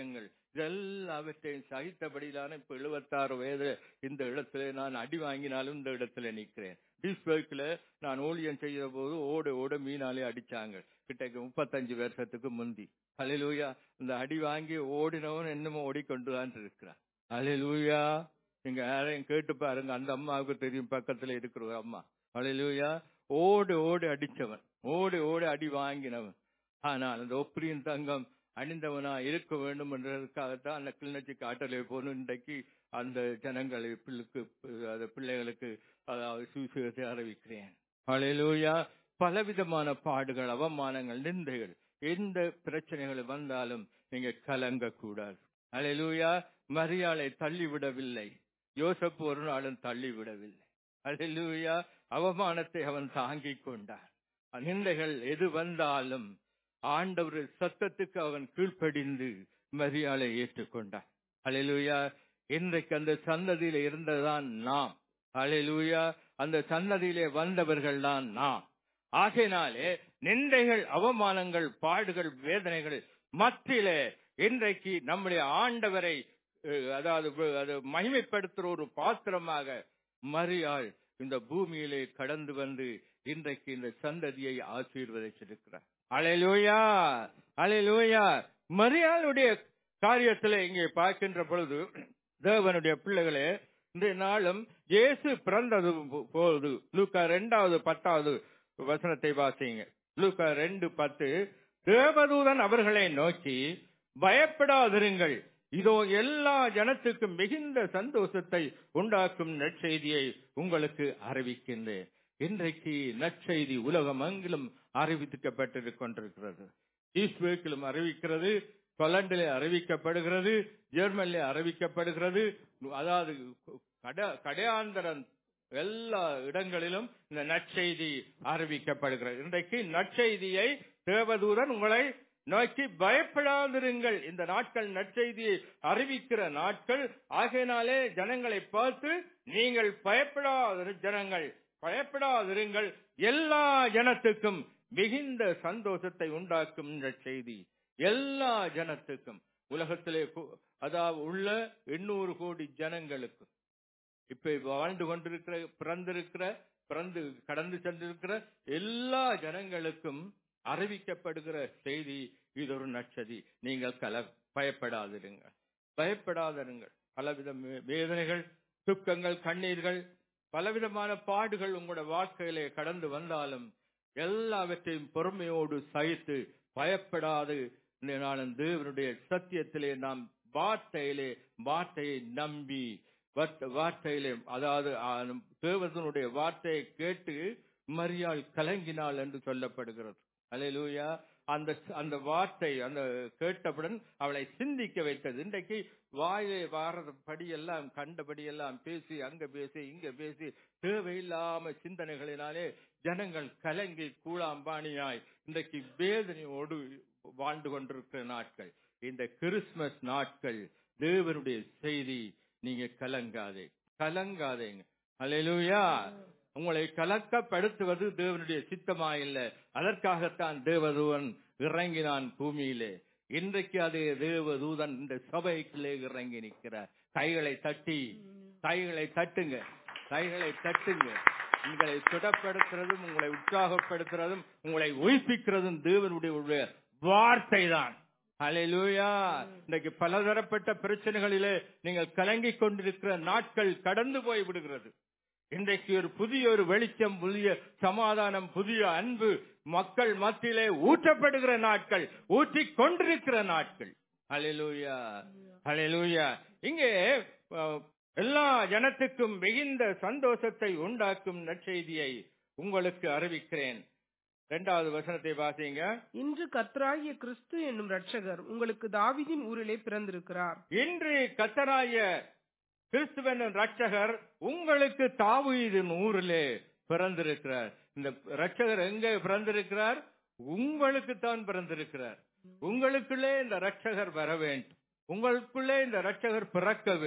இதெல்லாவற்றையும் சகித்தபடிதான் இப்ப எழுபத்தாறு வயது இந்த இடத்துல நான் அடி வாங்கினாலும் இந்த இடத்துல நிக்கிறேன் டிஸ்பர்க்ல நான் ஊழியம் செய்த போது ஓட ஓட மீனாலே அடிச்சாங்க கிட்டக்கு முப்பத்தஞ்சு வருஷத்துக்கு முந்தி அலையிலூயா இந்த அடி வாங்கி ஓடினவன் என்னமோ ஓடிக்கொண்டு தான் இருக்கிறான் அலையிலூயா நீங்க யாரையும் கேட்டு பாருங்க அந்த அம்மாவுக்கு தெரியும் பக்கத்துல இருக்கிற ஒரு அம்மா அலையிலூயா ஓடு ஓடு அடிச்சவன் ஓடு ஓடு அடி வாங்கினவன் ஆனால் அந்த ஒப்ரியின் தங்கம் அணிந்தவனா இருக்க வேண்டும் என்றதுக்காகத்தான் அந்த கிளிநொச்சி காட்டலை போன இன்றைக்கு அந்த ஜனங்களை பிள்ளைக்கு அந்த பிள்ளைகளுக்கு அதாவது சுவிசேஷத்தை அறிவிக்கிறேன் அலையிலூயா பலவிதமான பாடுகள் அவமானங்கள் நிந்தைகள் எந்த பிரச்சனைகள் வந்தாலும் நீங்க கலங்க கூடாது அலையிலூயா மரியாதை தள்ளிவிடவில்லை யோசப்பு ஒரு நாளும் தள்ளிவிடவில்லை அலையிலூயா அவமானத்தை அவன் தாங்கிக் கொண்டான் நிந்தைகள் எது வந்தாலும் ஆண்டவர் சத்தத்துக்கு அவன் கீழ்ப்படிந்து மரியாதை ஏற்றுக்கொண்டான் அலையிலூயா இன்றைக்கு அந்த சன்னதியில இருந்ததான் நாம் அலையிலூயா அந்த சன்னதியிலே வந்தவர்கள் தான் நாம் ஆகையினாலே நிந்தைகள் அவமானங்கள் பாடுகள் வேதனைகள் மத்தியிலே இன்றைக்கு நம்முடைய ஆண்டவரை அஹ், அதாவது அது மகிமைப்படுத்துற ஒரு பாத்திரமாக மரியாள் இந்த பூமியிலே கடந்து வந்து இன்றைக்கு இந்த சந்ததியை ஆசீர்வதிச்சிருக்கிறார் அலையிலூயா அலையிலூயா மரியாளுடைய காரியத்திலே இங்கே பார்க்கின்ற பொழுது தேவனுடைய பிள்ளைகளே இந்த நாளும் இயேசு பிறந்தது போது லூக்கா ரெண்டாவது பத்தாவது வசனத்தை வாசிங்க லூக்கா ரெண்டு பத்து தேவதூதன் அவர்களை நோக்கி பயப்படாதிருங்கள் இதோ எல்லா ஜனத்துக்கும் மிகுந்த சந்தோஷத்தை உண்டாக்கும் நற்செய்தியை உங்களுக்கு அறிவிக்கின்றேன் இன்றைக்கு நற்செய்தி உலகம் அங்கிலும் அறிவிக்கப்பட்டு கொண்டிருக்கிறது ஈஸ்வேக்கிலும் அறிவிக்கிறது பொலண்டிலே அறிவிக்கப்படுகிறது ஜெர்மனிலே அறிவிக்கப்படுகிறது அதாவது கட- கடையாந்தரன் எல்லா இடங்களிலும் இந்த நற்செய்தி அறிவிக்கப்படுகிறது இன்றைக்கு நற்செய்தியை தேவதூதன் உங்களை நோக்கி பயப்படாதிருங்கள் இந்த நாட்கள் நற்செய்தியை அறிவிக்கிற நாட்கள் ஆகையினாலே ஜனங்களை பார்த்து நீங்கள் பயப்படாத ஜனங்கள் பயப்படாதிருங்கள் எல்லா ஜனத்துக்கும் மிகுந்த சந்தோஷத்தை உண்டாக்கும் இந்த செய்தி எல்லா ஜனத்துக்கும் உலகத்திலே கு- அதாவது உள்ள எண்ணூறு கோடி ஜனங்களுக்கும் இப்ப வாழ்ந்து கொண்டிருக்கிற பிறந்திருக்கிற பிறந்து கடந்து சென்றிருக்கிற எல்லா ஜனங்களுக்கும் அறிவிக்கப்படுகிற செய்தி இது ஒரு நற்சதி நீங்கள் கல பயப்படாதிருங்கள் பயப்படாதிருங்கள் பலவித வே- வேதனைகள் துக்கங்கள் கண்ணீர்கள் பலவிதமான பாடுகள் உங்களோட வாழ்க்கையிலே கடந்து வந்தாலும் எல்லாவற்றையும் பொறுமையோடு சகித்து பயப்படாது இந்த நாளும் தேவனுடைய சத்தியத்திலே நாம் வார்த்தையிலே வார்த்தையை நம்பி வார்த்த- வார்த்தையிலே அதாவது ஆ, தேவதனுடைய வார்த்தையை கேட்டு மரியாள் கலங்கினாள் என்று சொல்லப்படுகிறது அல்லேலூயா அந்த அந்த வார்த்தை அந்த கேட்டவுடன் அவளை சிந்திக்க வைத்தது இன்றைக்கு வாயிலே வாரத படியெல்லாம் கண்டபடியெல்லாம் பேசி அங்க பேசி இங்க பேசி தேவையில்லாம சிந்தனைகளினாலே ஜனங்கள் கலங்கி கூழாம்பாணியாய் இன்றைக்கு வேதனையோடு வாழ்ந்து கொண்டிருக்கிற நாட்கள் இந்த கிறிஸ்துமஸ் நாட்கள் தேவனுடைய செய்தி நீங்க கலங்காதே கலங்காதேங்க அல்லேலூயா உங்களை கலக்கப்படுத்துவது தேவனுடைய சித்தமா இல்ல அதற்காகத்தான் தேவதூதன் இறங்கினான் பூமியிலே இன்றைக்கு அதே தேவதூதன் இந்த சபைக்குள்ளே இறங்கி நிற்கிறார் கைகளை தட்டி கைகளை தட்டுங்க கைகளை தட்டுங்க உங்களை சுடப்படுத்துறதும் உங்களை உற்சாகப்படுத்துறதும் உங்களை உயிர்ப்பிக்கிறதும் தேவனுடைய உடைய வார்த்தை தான் ஹalleluya இன்னைக்கு பலதரப்பட்ட பிரச்சனைகளிலே நீங்கள் கலங்கிக் கொண்டிருக்கிற நாட்கள் கடந்து போய் விடுகிறது இன்றைக்கு ஒரு புதிய ஒரு வெளிச்சம் புதிய சமாதானம் புதிய அன்பு மக்கள் மத்தியிலே ஊற்றப்படுகிற நாட்கள் ஊற்றிக் கொண்டிருக்கிற நாட்கள் ஹalleluya ஹalleluya இங்கே அஹ், எல்லா ஜனத்துக்கும் மிகுந்த சந்தோஷத்தை உண்டாக்கும் நற்செய்தியை உங்களுக்கு அறிவிக்கிறேன் இரண்டாவது வசனத்தை வாசிங்க இன்று கர்த்தராகிய கிறிஸ்து என்னும் ரட்சகர் உங்களுக்கு தாவீதின் ஊரிலே பிறந்திருக்கிறார் இன்று கத்தராய கிறிஸ்துவன் ரட்சகர் உங்களுக்கு தாவீதின் ஊரிலே பிறந்திருக்கிறார் இந்த ரட்சகர் எங்க பிறந்திருக்கிறார் உங்களுக்கு தான் பிறந்திருக்கிறார் உங்களுக்குள்ளே இந்த ரட்சகர் வர வேண்டும் உங்களுக்குள்ளே இந்த ரட்சகர் பிறக்க வேண்டும்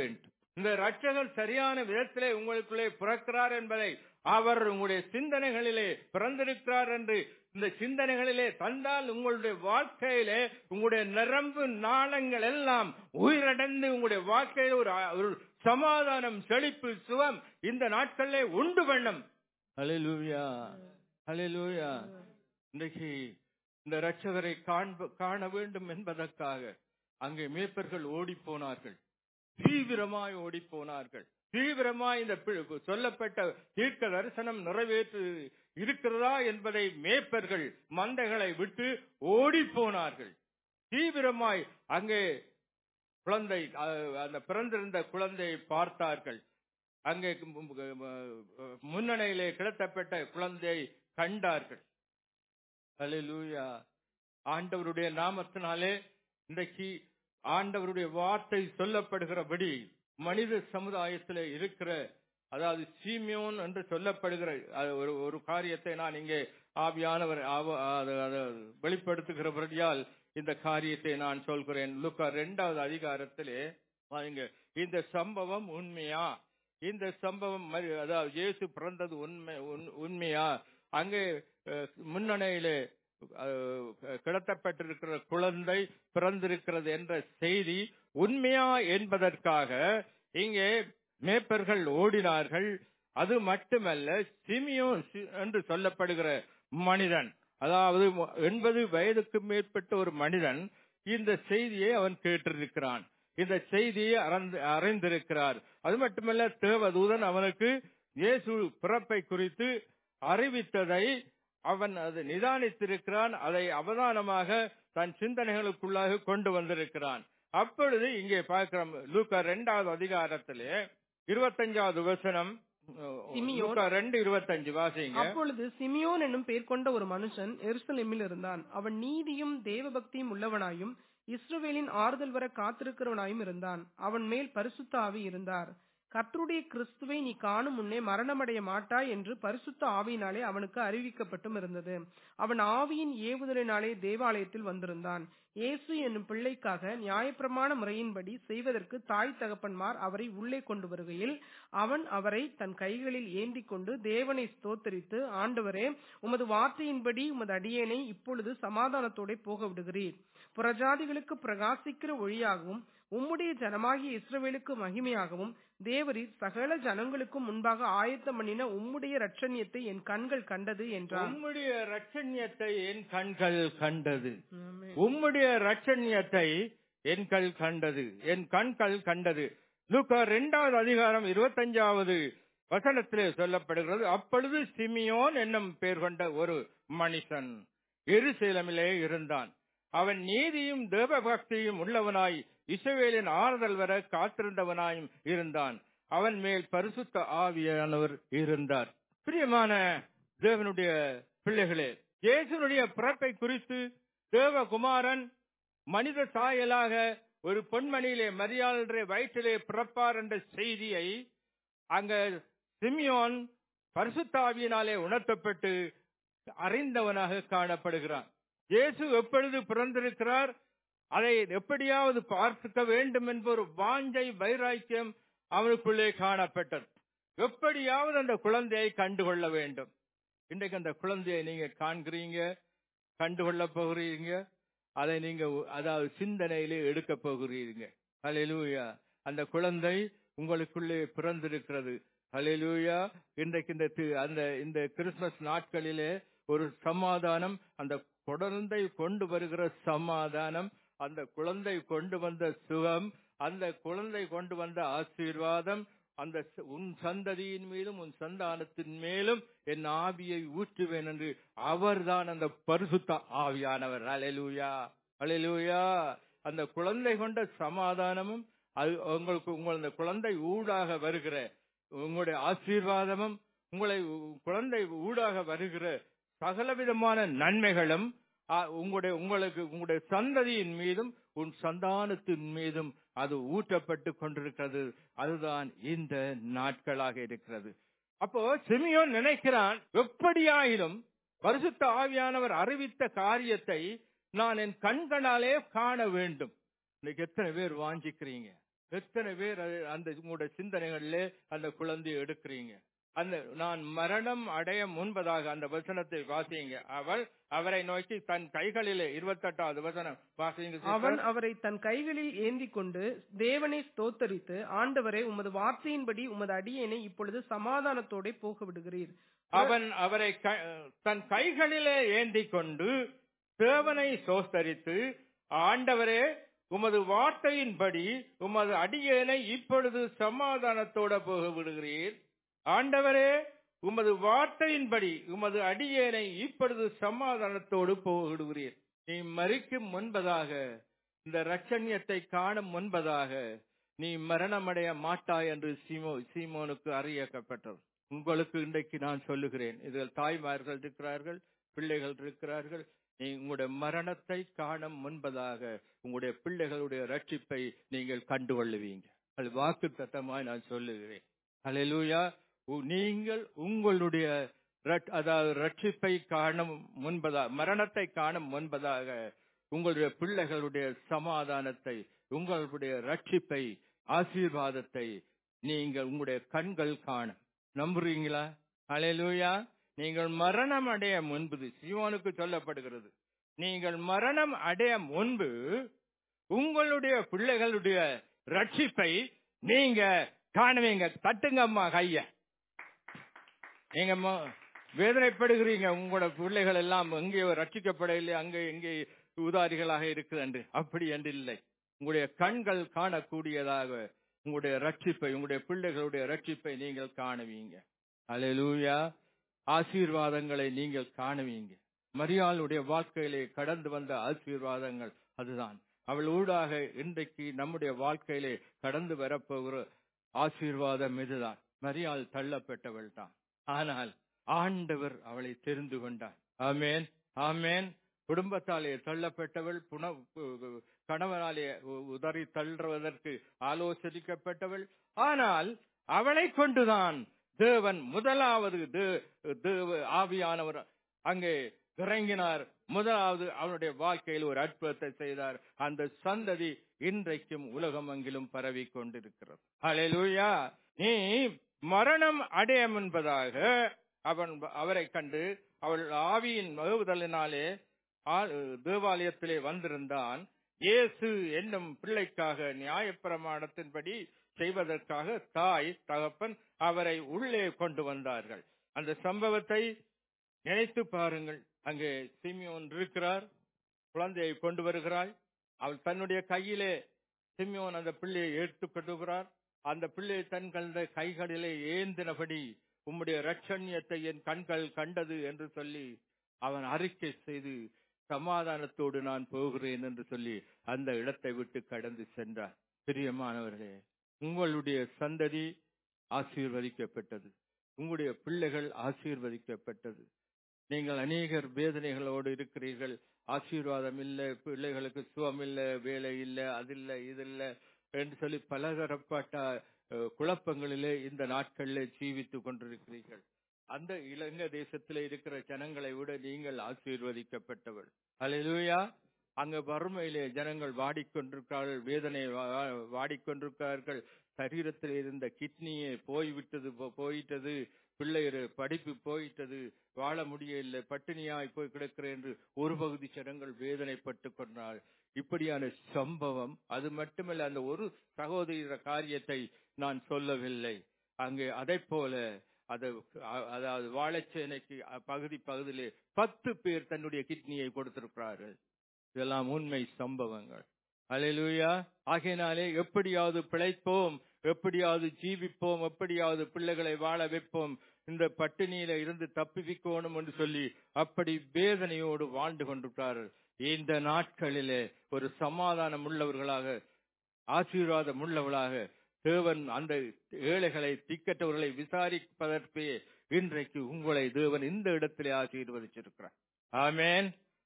இந்த ரட்சகர் சரியான விதத்திலே உங்களுக்குள்ளே பிறக்கிறார் என்பதை அவர் உங்களுடைய சிந்தனைகளிலே பிறந்திருக்கிறார் என்று இந்த சிந்தனைகளிலே தந்தால் உங்களுடைய வாழ்க்கையிலே உங்களுடைய நரம்பு நாளங்கள் எல்லாம் உயிரடைந்து உங்களுடைய வாழ்க்கையில் ஒரு ஒரு சமாதானம் செழிப்பு சுகம் இந்த நாட்களிலே உண்டு பண்ணும் அலையிலூயா அலையிலூயா இன்றைக்கு இந்த ரட்சகரை காண்ப காண வேண்டும் என்பதற்காக அங்கே மேய்ப்பர்கள் ஓடி போனார்கள் தீவிரமாய் ஓடி போனார்கள் தீவிரமாய் இந்த பி- சொல்லப்பட்ட தீர்க்க தரிசனம் நிறைவேற்று இருக்கிறதா என்பதை மேய்ப்பர்கள் மந்தைகளை விட்டு ஓடி போனார்கள் தீவிரமாய் அங்கே குழந்தை அஹ், அந்த பிறந்திருந்த குழந்தையை பார்த்தார்கள் அங்கே மு- மு- மு- முன்னணியிலே கிடத்தப்பட்ட குழந்தையை கண்டார்கள் அல்லேலூயா ஆண்டவருடைய நாமத்தினாலே இன்றைக்கு ஆண்டவருடைய வார்த்தை சொல்லப்படுகிறபடி மனித சமுதாயத்தில் இருக்கிற அதாவது சீமியோன் என்று சொல்லப்படுகிற அது ஒரு ஒரு காரியத்தை நான் இங்கே ஆவியானவர் ஆவ- அது- அது வெளிப்படுத்துகிறபடியால் இந்த காரியத்தை நான் சொல்கிறேன் லுக்கா இரண்டாவது அதிகாரத்திலே பாருங்க இந்த சம்பவம் உண்மையா இந்த சம்பவம் மரி- அதாவது இயேசு பிறந்தது உண்மை உண்- உண்மையா அங்கே அஹ், முன்னணியிலே அஹ், கிடத்தப்பட்டிருக்கிற குழந்தை பிறந்திருக்கிறது என்ற செய்தி உண்மையா என்பதற்காக இங்கே மேப்பர்கள் ஓடினார்கள் அது மட்டுமல்ல சிமியோ சி- என்று சொல்லப்படுகிற மனிதன் அதாவது எண்பது வயதுக்கு மேற்பட்ட ஒரு மனிதன் இந்த செய்தியை அவன் கேட்டிருக்கிறான் இந்த செய்தியை அறிந்து- அறிந்திருக்கிறார் அது மட்டுமல்ல தேவதூதன் அவனுக்கு இயேசு பிறப்பை குறித்து அறிவித்ததை அவன் அது நிதானித்திருக்கிறான் அதை அவதானமாக தன் சிந்தனைகளுக்குள்ளாக கொண்டு வந்திருக்கிறான் அப்பொழுது இங்கே பார்க்கிறோம் லூக்கா இரண்டாவது அதிகாரத்திலே இருபத்தஞ்சாவது வசனம் சிமியோன். லூக்கா ரெண்டு இருபத்தஞ்சு வாசிங்க அப்பொழுது சிமியோன் என்னும் பேர் கொண்ட ஒரு மனுஷன் எருசலேமில் இருந்தான் அவன் நீதியும் தேவபக்தியும் உள்ளவனாயும் இஸ்ரவேலின் ஆறுதல் வர காத்திருக்கிறவனாயும் இருந்தான் அவன் மேல் பரிசுத்த ஆவி இருந்தார் கர்த்தருடைய கிறிஸ்துவை நீ காணும் முன்னே மரணமடைய மாட்டாய் என்று பரிசுத்த ஆவியினாலே அவனுக்கு அறிவிக்கப்பட்டும் இருந்தது அவன் ஆவியின் ஏவுதலினாலே தேவாலயத்தில் வந்திருந்தான் இயேசு என்னும் பிள்ளைக்காக நியாயப்பிரமாண முறையின்படி செய்வதற்கு தாய் தகப்பன்மார் அவரை உள்ளே கொண்டு வருகையில் அவன் அவரை தன் கைகளில் ஏந்தி கொண்டு தேவனை ஸ்தோத்தரித்து ஆண்டவரே உமது வார்த்தையின்படி உமது அடியேனை இப்பொழுது சமாதானத்தோட போக விடுகிறீர் புறஜாதிகளுக்கு பிரகாசிக்கிற ஒளியாகவும் உம்முடைய ஜனமாகிய இஸ்ரவேலுக்கு மகிமையாகவும் தேவரீர் சகல ஜனங்களுக்கும் முன்பாக ஆயத்தம் பண்ணின உம்முடைய ரட்சணியத்தை என் கண்கள் கண்டது என்றான் உம்முடைய ரட்சண்யத்தை என் கண்கள் கண்டது ஆமென். உம்முடைய ரட்சண்யத்தை என் கண் கண்டது என் கண்கள் கண்டது லூக்கா இரண்டாவது அதிகாரம் இருபத்தஞ்சாவது வசனத்திலே சொல்லப்படுகிறது அப்பொழுது சிமியோன் என்னும் பேர் கொண்ட ஒரு மனுஷன் எருசலேமிலே இருந்தான் அவன் நீதியும் தேவபக்தியும் உள்ளவனாய் இஸ்ரவேலின் ஆறுதல் வர காத்திருந்தவனாயும் இருந்தான் அவன் மேல் பரிசுத்த ஆவியானவர் இருந்தார் பிரியமான தேவனுடைய பிள்ளைகளே இயேசுனுடைய பிறப்பை குறித்து தேவகுமாரன் மனித சாயலாக ஒரு பொன்மணியிலே மரியாதை வயிற்றிலே பிறப்பார் என்ற செய்தியை அங்க சிமியோன் பரிசுத்தாவியினாலே உணர்த்தப்பட்டு அறிந்தவனாக காணப்படுகிறான் இயேசு எப்பொழுது பிறந்திருக்கிறார் அதை எப்படியாவது பார்க்க வேண்டும் என்ற ஒரு வாஞ்சை வைராக்கியம் அவனுக்குள்ளே காணப்பட்டது எப்படியாவது அந்த குழந்தையை கண்டுகொள்ள வேண்டும் இன்றைக்கு அந்த குழந்தையை நீங்க காண்கிறீங்க கண்டுகொள்ள போகிறீங்க அதை நீங்க அதாவது சிந்தனையிலே எடுக்க போகிறீங்க ஹalleluya அந்த குழந்தை உங்களுக்குள்ளே பிறந்திருக்கிறது ஹalleluya இன்றைக்கு இந்த தி- அந்த இந்த கிறிஸ்துமஸ் நாட்களிலே ஒரு சமாதானம் அந்த குழந்தை கொண்டு வருகிற சமாதானம் அந்த குழந்தை கொண்டு வந்த சுகம் அந்த குழந்தை கொண்டு வந்த ஆசீர்வாதம் அந்த ச- உன் சந்ததியின் மீதும் உன் சந்தானத்தின் மேலும் என் ஆவியை ஊற்றுவேன் என்று அவர்தான் அந்த பரிசுத்த ஆவியானவர் அலையலூயா அலையலூயா அந்த குழந்தை கொண்ட சமாதானமும் அது உங்களுக்கு உங்கள் அந்த குழந்தை ஊடாக வருகிற உங்களுடைய ஆசீர்வாதமும் உங்களை உ- குழந்தை ஊடாக வருகிற சகலவிதமான நன்மைகளும் ஆ, உங்களுடைய உங்களுக்கு உங்களுடைய சந்ததியின் மீதும் உன் சந்தானத்தின் மீதும் அது ஊற்றப்பட்டு கொண்டிருக்கிறது அதுதான் இந்த நாட்களாக இருக்கிறது அப்போ சிமியோன் நினைக்கிறான் எப்படியாயினும் பரிசுத்த ஆவியானவர் அறிவித்த காரியத்தை நான் என் கண்களாலே காண வேண்டும் இன்னைக்கு எத்தனை பேர் வாஞ்சிக்கிறீங்க எத்தனை பேர் அது- அந்த உங்களுடைய சிந்தனைகளிலே அந்த குழந்தையை எடுக்கிறீங்க அந்த நான் மரணம் அடைய முன்பதாக அந்த வசனத்தை வாசிங்க அவள் அவரை நோக்கி தன் கைகளிலே இருபத்தெட்டாவது வசனம் வாசிங்க sister. அவன் அவரை தன் கைகளில் ஏந்தி கொண்டு தேவனை ஸ்தோத்தரித்து ஆண்டவரே உமது வார்த்தையின்படி உமது அடியேனை இப்பொழுது சமாதானத்தோட போக விடுகிறீர் அவன் அவரை க- தன் கைகளிலே ஏந்தி கொண்டு தேவனை சோஸ்தரித்து ஆண்டவரே உமது வார்த்தையின்படி உமது அடியேனை இப்பொழுது சமாதானத்தோட போக விடுகிறீர் ஆண்டவரே உமது வார்த்தையின்படி உமது அடியேனை இப்பொழுது சமாதானத்தோடு போக விடுகிறீர் நீ மறிக்கும் முன்பதாக இந்த ரட்சண்யத்தை காணும் முன்பதாக நீ மரணமடைய மாட்டாய் என்று சீமோ சீமோனுக்கு அறியக்கப்பட்டது உங்களுக்கு இன்றைக்கு நான் சொல்லுகிறேன் இதில் தாய்மார்கள் இருக்கிறார்கள் பிள்ளைகள் இருக்கிறார்கள் நீ உங்களுடைய மரணத்தை காணும் முன்பதாக உங்களுடைய பிள்ளைகளுடைய ரட்சிப்பை நீங்கள் கண்டுகொள்ளுவீங்க அது வாக்கு தத்தமாய் நான் சொல்லுகிறேன் அல்லேலூயா உ- நீங்கள் உங்களுடைய ரட்- அதாவது ரட்சிப்பை காணும் முன்பதா மரணத்தை காணும் முன்பதாக உங்களுடைய பிள்ளைகளுடைய சமாதானத்தை உங்களுடைய ரட்சிப்பை ஆசீர்வாதத்தை நீங்கள் உங்களுடைய கண்கள் காணும் நம்புறீங்களா அலையலூயா நீங்கள் மரணம் அடைய முன்பு சிவனுக்கு சொல்லப்படுகிறது நீங்கள் மரணம் அடைய முன்பு உங்களுடைய பிள்ளைகளுடைய ரட்சிப்பை நீங்க காணுவீங்க தட்டுங்க அம்மா கைய நீங்க ம- வேதனைப்படுகிறீங்க உங்களோட பிள்ளைகள் எல்லாம் எங்கே ரட்சிக்கப்படவில்லை அங்கே எங்கே உதாரிகளாக இருக்குது என்று அப்படி என்று இல்லை உங்களுடைய கண்கள் காணக்கூடியதாக உங்களுடைய ரட்சிப்பை உங்களுடைய பிள்ளைகளுடைய ரட்சிப்பை நீங்கள் காணுவீங்க அல்லேலூயா ஆசீர்வாதங்களை நீங்கள் காணுவீங்க மரியாளுடைய வாழ்க்கையிலே கடந்து வந்த ஆசீர்வாதங்கள் அதுதான் அவள் ஊடாக இன்றைக்கு நம்முடைய வாழ்க்கையிலே கடந்து வரப்போகிற ஆசீர்வாதம் இதுதான் மரியாள் தள்ளப்பட்டவள் தான் ஆனால் ஆண்டவர் அவளை தெரிந்து கொண்டார் ஆமேன் ஆமேன் குடும்பத்தாலே தள்ளப்பட்டவள் புன கணவனாலே உ- உதறி தள்ளுவதற்கு ஆலோசனிக்கப்பட்டவள் ஆனால் அவளை கொண்டுதான் தேவன் முதலாவது தே- தேவ ஆவியானவர் அங்கே இறங்கினார் முதலாவது அவனுடைய வாழ்க்கையில் ஒரு அற்புதத்தை செய்தார் அந்த சந்ததி இன்றைக்கும் உலகமெங்கிலும் பரவி கொண்டிருக்கிறது ஹalleluya நீ மரணம் அடையம் என்பதாக அவன் அவரை கண்டு அவள் ஆவியின் மகுதலினாலே ஆ- தேவாலயத்திலே வந்திருந்தான் இயேசு என்னும் பிள்ளைக்காக நியாயப்பிரமாணத்தின்படி செய்வதற்காக தாய் தகப்பன் அவரை உள்ளே கொண்டு வந்தார்கள் அந்த சம்பவத்தை நினைத்து பாருங்கள் அங்கே சிமியோன் இருக்கிறார் குழந்தையை கொண்டு வருகிறாள் அவள் தன்னுடைய கையிலே சிமியோன் அந்த பிள்ளையை எடுத்து கொண்டுகிறார் அந்த பிள்ளையை தன் கண்ட கைகளிலே ஏந்தினபடி உம்முடைய ரட்சண்யத்தை என் கண்கள் கண்டது என்று சொல்லி அவன் அறிக்கை செய்து சமாதானத்தோடு நான் போகிறேன் என்று சொல்லி அந்த இடத்தை விட்டு கடந்து சென்றார் பிரியமானவர்களே உங்களுடைய சந்ததி ஆசீர்வதிக்கப்பட்டது உங்களுடைய பிள்ளைகள் ஆசீர்வதிக்கப்பட்டது நீங்கள் அநேகர் வேதனைகளோடு இருக்கிறீர்கள் ஆசீர்வாதம் இல்லை பிள்ளைகளுக்கு சுகம் இல்லை வேலை இல்லை அது இல்லை இது இல்லை என்று சொல்லி பலதரப்பட்ட அஹ், குழப்பங்களிலே இந்த நாட்களிலே ஜீவித்துக் கொண்டிருக்கிறீர்கள் அந்த இலங்கை தேசத்திலே இருக்கிற ஜனங்களை விட நீங்கள் ஆசீர்வதிக்கப்பட்டவர் அல்லேலூயா அங்க வறுமையிலே ஜனங்கள் வாடிக்கொண்டிருக்கிறார்கள் வேதனை வா- வாடிக்கொண்டிருக்கிறார்கள் சரீரத்தில் இருந்த கிட்னியே போய்விட்டது போ- போயிட்டது பிள்ளையர் படிப்பு போயிட்டது வாழ முடியவில்லை பட்டினியாய் போய் கிடக்கிறேன் என்று ஒரு பகுதி ஜனங்கள் வேதனைப்பட்டு கொண்டார் இப்படியான சம்பவம் அது மட்டுமல்ல அந்த ஒரு சகோதர காரியத்தை நான் சொல்லவில்லை அங்கே அதை போல அது அ- அதாவது வாழைச்சேனைக்கு அ- பகுதி பகுதியிலே பத்து பேர் தன்னுடைய கிட்னியை கொடுத்திருக்கிறார்கள் இதெல்லாம் உண்மை சம்பவங்கள் அல்லேலூயா ஆகையினாலே எப்படியாவது பிழைப்போம் எப்படியாவது ஜீவிப்போம் எப்படியாவது பிள்ளைகளை வாழ வைப்போம் இந்த பட்டினியில இருந்து தப்பிக்கணும் என்று சொல்லி அப்படி வேதனையோடு வாழ்ந்து கொண்டிருக்கிறார்கள் இந்த நாட்களிலே ஒரு சமாதானம் உள்ளவர்களாக ஆசீர்வாதம் உள்ளவர்களாக தேவன் அந்த ஏழைகளை திக்கற்றவர்களை விசாரிப்பதற்கு இன்றைக்கு உங்களை தேவன் இந்த இடத்திலே ஆசீர்வதிச்சிருக்கிறார் ஆமேன்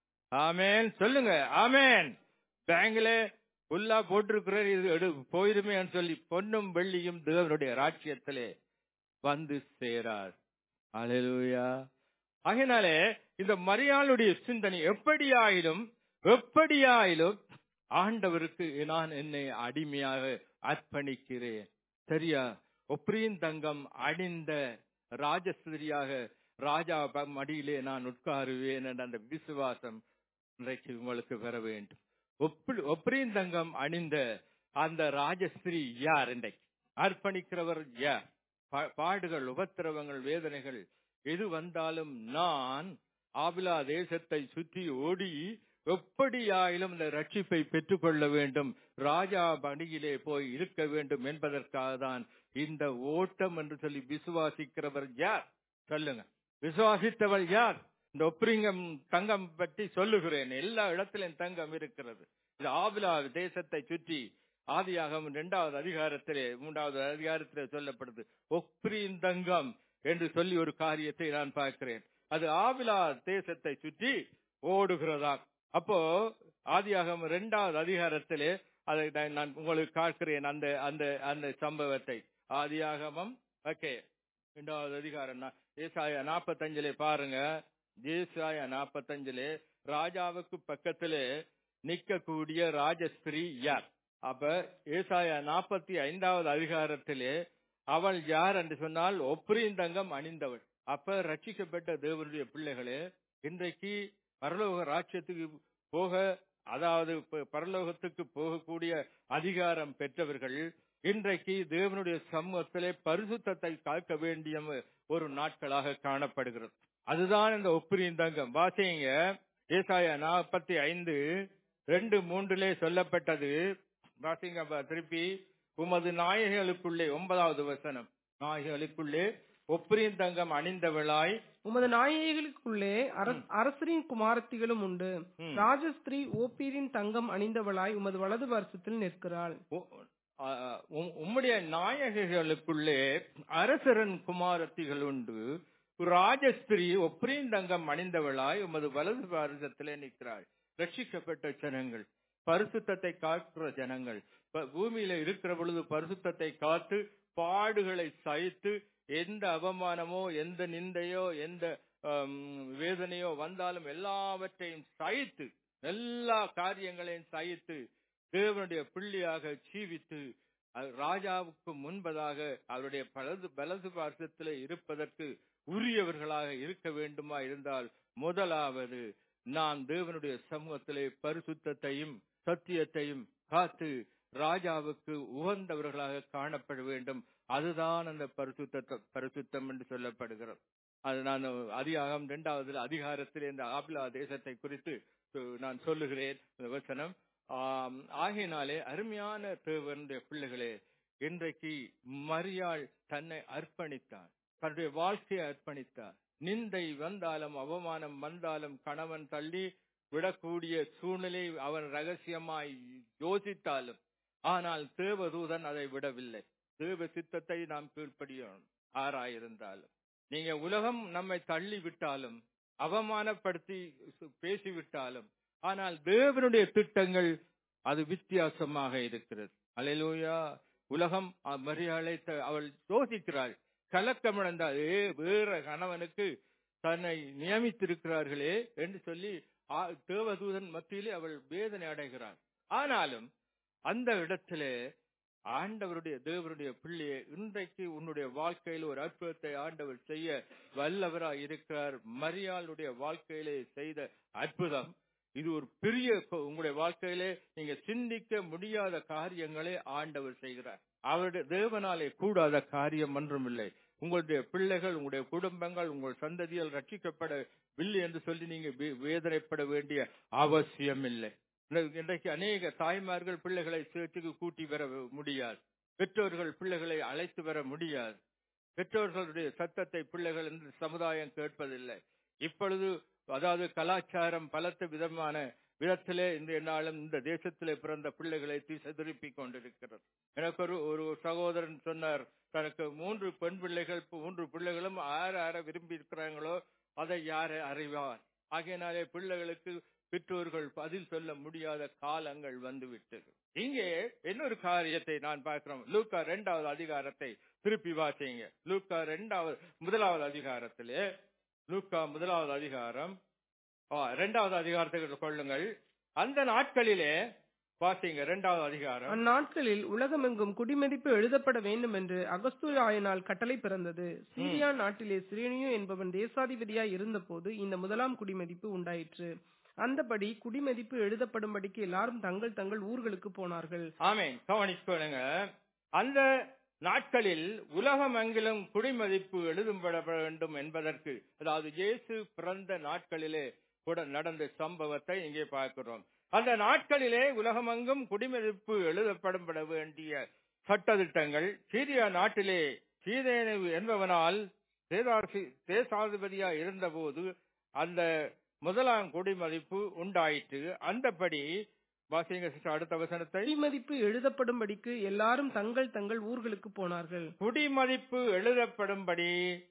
ஆமேன் சொல்லுங்க ஆமேன் பேங்க்ல புல்லா போட்டிருக்கிற இது எடு போயிருமேன்னு சொல்லி பொன்னும் வெள்ளியும் தேவனுடைய ராட்சியத்திலே வந்து சேரார் அலையலூயா ஆகையினாலே இந்த மரியாளுடைய சிந்தனை எப்படியாயிலும் எப்படியாயிலும் ஆண்டவருக்கு நான் என்னை அடிமையாக அர்ப்பணிக்கிறேன் சரியா ஒப்ரீன் தங்கம் அணிந்த ராஜஸ்திரியாக ராஜா ப- மடியிலே நான் உட்காருவேன் என்ற அந்த விசுவாசம் இன்றைக்கு உங்களுக்கு வர வேண்டும் ஒப்பு- ஒப்ரீன் தங்கம் அணிந்த அந்த ராஜஸ்திரி யார் இன்றைக்கு அர்ப்பணிக்கிறவர் யார் பா- பாடுகள் உபத்திரவங்கள் வேதனைகள் எது வந்தாலும் நான் ஆபிலா தேசத்தை சுற்றி ஓடி எப்படியாயிலும் இந்த ரட்சிப்பை பெற்றுக்கொள்ள வேண்டும் ராஜா பணியிலே போய் இருக்க வேண்டும் என்பதற்காக தான் இந்த ஓட்டம் என்று சொல்லி விசுவாசிக்கிறவர் யார் சொல்லுங்க விசுவாசித்தவள் யார் இந்த ஒப்ரிங்கம் தங்கம் பற்றி சொல்லுகிறேன் எல்லா இடத்திலும் தங்கம் இருக்கிறது இது ஆபிலா தேசத்தை சுற்றி ஆதியாகம் இரண்டாவது அதிகாரத்திலே மூன்றாவது அதிகாரத்திலே சொல்லப்படுது ஒப்ரின் தங்கம் என்று சொல்லி ஒரு காரியத்தை நான் பார்க்கிறேன் அது ஆவிலா தேசத்தை சுற்றி ஓடுகிறதா அப்போ ஆதியாகம் இரண்டாவது அதிகாரத்திலே அதை நான் நான் உங்களுக்கு காக்கிறேன் அந்த அந்த அந்த சம்பவத்தை ஆதியாகமம் ஓகே இரண்டாவது அதிகாரம் நா- ஏசாயா நாற்பத்தஞ்சிலே பாருங்க ஏசாயா நாற்பத்தஞ்சிலே ராஜாவுக்கு பக்கத்திலே நிற்கக்கூடிய ராஜஸ்திரீ யார் அப்ப ஏசாயா நாற்பத்தி ஐந்தாவது அதிகாரத்திலே அவள் யார் என்று சொன்னால் ஒப்ரீந்தங்கம் அணிந்தவள் அப்ப ரட்சிக்கப்பட்ட தேவனுடைய பிள்ளைகளே இன்றைக்கு பரலோக ராஜ்யத்துக்கு போக அதாவது ப- பரலோகத்துக்கு போகக்கூடிய அதிகாரம் பெற்றவர்கள் இன்றைக்கு தேவனுடைய சமூகத்திலே பரிசுத்தத்தை காக்க வேண்டிய ஒரு நாட்களாக காணப்படுகிறது அதுதான் இந்த ஒப்புரீந்தங்கம் வாசிங்க ஏசாயா நாற்பத்தி ஐந்து ரெண்டு மூன்றிலே சொல்லப்பட்டது வாசிங்க அப்ப திருப்பி உமது நாயகளுக்குள்ளே ஒன்பதாவது வசனம் நாயகளுக்குள்ளே ஒப்புரின் தங்கம் அணிந்தவளாய் உமது நாயகிகளுக்குள்ளே அரச- அரசரின் குமாரத்திகளும் உண்டு ம். ராஜஸ்திரீ ஓப்பீரின் தங்கம் அணிந்தவளாய் உமது வலது வருஷத்தில் நிற்கிறாள் உ- ஆ, உம்- உம்முடைய நாயகிகளுக்குள்ளே அரசரன் குமாரத்திகள் உண்டு ராஜஸ்திரி ஒப்ரீன் தங்கம் அணிந்தவளாய் உமது வலது பாரதத்திலே நிற்கிறாள் ரட்சிக்கப்பட்ட ஜனங்கள் பரிசுத்தத்தை காக்கிற ஜனங்கள் ப- பூமியில இருக்கிற பொழுது பரிசுத்தத்தை காத்து பாடுகளை சகித்து எந்த அவமானமோ எந்த நிந்தையோ எந்த ஆம், வேதனையோ வந்தாலும் எல்லாவற்றையும் சகித்து எல்லா காரியங்களையும் சகித்து தேவனுடைய பிள்ளையாக ஜீவித்து அது ராஜாவுக்கு முன்பதாக அவருடைய பலது பலது பார்சத்தில் இருப்பதற்கு உரியவர்களாக இருக்க வேண்டுமா இருந்தால் முதலாவது நாம் தேவனுடைய சமூகத்திலே பரிசுத்தத்தையும் சத்தியத்தையும் காத்து ராஜாவுக்கு உகந்தவர்களாக காணப்பட வேண்டும் அதுதான் அந்த பரிசுத்த பரிசுத்தம் என்று சொல்லப்படுகிறது அது நான் அதிகாரம் இரண்டாவது அதிகாரத்தில் இந்த ஆபிலா தேசத்தை குறித்து அஹ், நான் சொல்லுகிறேன் இந்த வசனம் ஆம், ஆகையினாலே அருமையான தேவனுடைய பிள்ளைகளே இன்றைக்கு மரியாள் தன்னை அர்ப்பணித்தார் தன்னுடைய வாழ்க்கையை அர்ப்பணித்தார் நிந்தை வந்தாலும் அவமானம் வந்தாலும் கணவன் தள்ளி விடக்கூடிய சூழ்நிலை அவன் ரகசியமாய் யோசித்தாலும் ஆனால் தேவதூதன் அதை விடவில்லை தேவ சித்தத்தை நாம் கீழ்ப்படியணும் ஆறாயிருந்தாலும் நீங்க உலகம் நம்மை தள்ளி விட்டாலும் அவமானப்படுத்தி சு- பேசிவிட்டாலும் ஆனால் தேவனுடைய திட்டங்கள் அது வித்தியாசமாக இருக்கிறது அல்லேலூயா உலகம் அ- மரியாதை த- அவள் யோசிக்கிறாள் கலக்கமிழந்தால் ஏ வேற கணவனுக்கு தன்னை நியமித்திருக்கிறார்களே என்று சொல்லி ஆ- தேவதூதன் மத்தியிலே அவள் வேதனை அடைகிறாள் ஆனாலும் அந்த இடத்திலே ஆண்டவருடைய தேவனுடைய பிள்ளையே இன்றைக்கு உன்னுடைய வாழ்க்கையில் ஒரு அற்புதத்தை ஆண்டவர் செய்ய வல்லவராய் இருக்கிறார் மரியாளுடைய வாழ்க்கையிலே செய்த அற்புதம் இது ஒரு பெரிய கொ- உங்களுடைய வாழ்க்கையிலே நீங்க சிந்திக்க முடியாத காரியங்களை ஆண்டவர் செய்கிறார் அவருடைய தேவனாலே கூடாத காரியம் ஒன்றும் இல்லை உங்களுடைய பிள்ளைகள் உங்களுடைய குடும்பங்கள் உங்கள் சந்ததிகள் ரட்சிக்கப்படவில்லை என்று சொல்லி நீங்க வே- வேதனைப்பட வேண்டிய அவசியம் இல்லை இன்றைக்கு- இன்றைக்கு அநேக தாய்மார்கள் பிள்ளைகளை சேர்த்துக்கு கூட்டி வர முடியாது பெற்றோர்கள் பிள்ளைகளை அழைத்து வர முடியாது பெற்றோர்களுடைய சத்தத்தை பிள்ளைகள் என்று சமுதாயம் கேட்பதில்லை இப்பொழுது அதாவது கலாச்சாரம் பலத்த விதமான விதத்திலே இந்த நாளும் இந்த தேசத்திலே பிறந்த பிள்ளைகளை திசை திருப்பிக் கொண்டிருக்கிறது எனக்கு ஒரு ஒரு சகோதரன் சொன்னார் தனக்கு மூன்று பெண் பிள்ளைகள் மூன்று பிள்ளைகளும் யார் யார விரும்பி இருக்கிறாங்களோ அதை யாரை அறிவார் ஆகையினாலே பிள்ளைகளுக்கு பெற்றோர்கள் பதில் சொல்ல முடியாத காலங்கள் வந்துவிட்டது இங்கே இன்னொரு காரியத்தை நான் பார்க்கிறோம் லூக்கா இரண்டாவது அதிகாரத்தை திருப்பி வாசிங்க லூக்கா இரண்டாவது முதலாவது அதிகாரத்திலே லூக்கா முதலாவது அதிகாரம் ஆ, இரண்டாவது அதிகாரத்தை கொள்ளுங்கள் அந்த நாட்களிலே வாசிங்க இரண்டாவது அதிகாரம் அந்நாட்களில் உலகமெங்கும் குடிமதிப்பு எழுதப்பட வேண்டும் என்று அகஸ்து ஆயனால் கட்டளை பிறந்தது சீரியா நாட்டிலே சிரேனியோ என்பவன் தேசாதிபதியாய் இருந்தபோது இந்த முதலாம் குடிமதிப்பு உண்டாயிற்று அந்தபடி குடிமதிப்பு எழுதப்படும்படிக்கு எல்லாரும் தங்கள் தங்கள் ஊர்களுக்கு போனார்கள் ஆமென் கவனிச்சுக்கோங்க அந்த நாட்களில் உலகமெங்கிலும் குடிமதிப்பு எழுதப்பட வேண்டும் என்பதற்கு அதாவது இயேசு பிறந்த நாட்களிலே கூட நடந்த சம்பவத்தை இங்கே பார்க்கிறோம் அந்த நாட்களிலே உலகமெங்கும் குடிமதிப்பு எழுதப்பட வேண்டிய சட்டதிட்டங்கள் சீரியா நாட்டிலே சீதேனு என்பவனால் தேசாசி- தேசாதிபதியா இருந்தபோது அந்த முதலாம் குடிமதிப்பு உண்டாயிற்று அந்தபடி வாசிங்க sister, அடுத்த வசனத்தை குடிமதிப்பு எழுதப்படும்படிக்கு எல்லாரும் தங்கள் தங்கள் ஊர்களுக்கு போனார்கள் குடிமதிப்பு எழுதப்படும்படி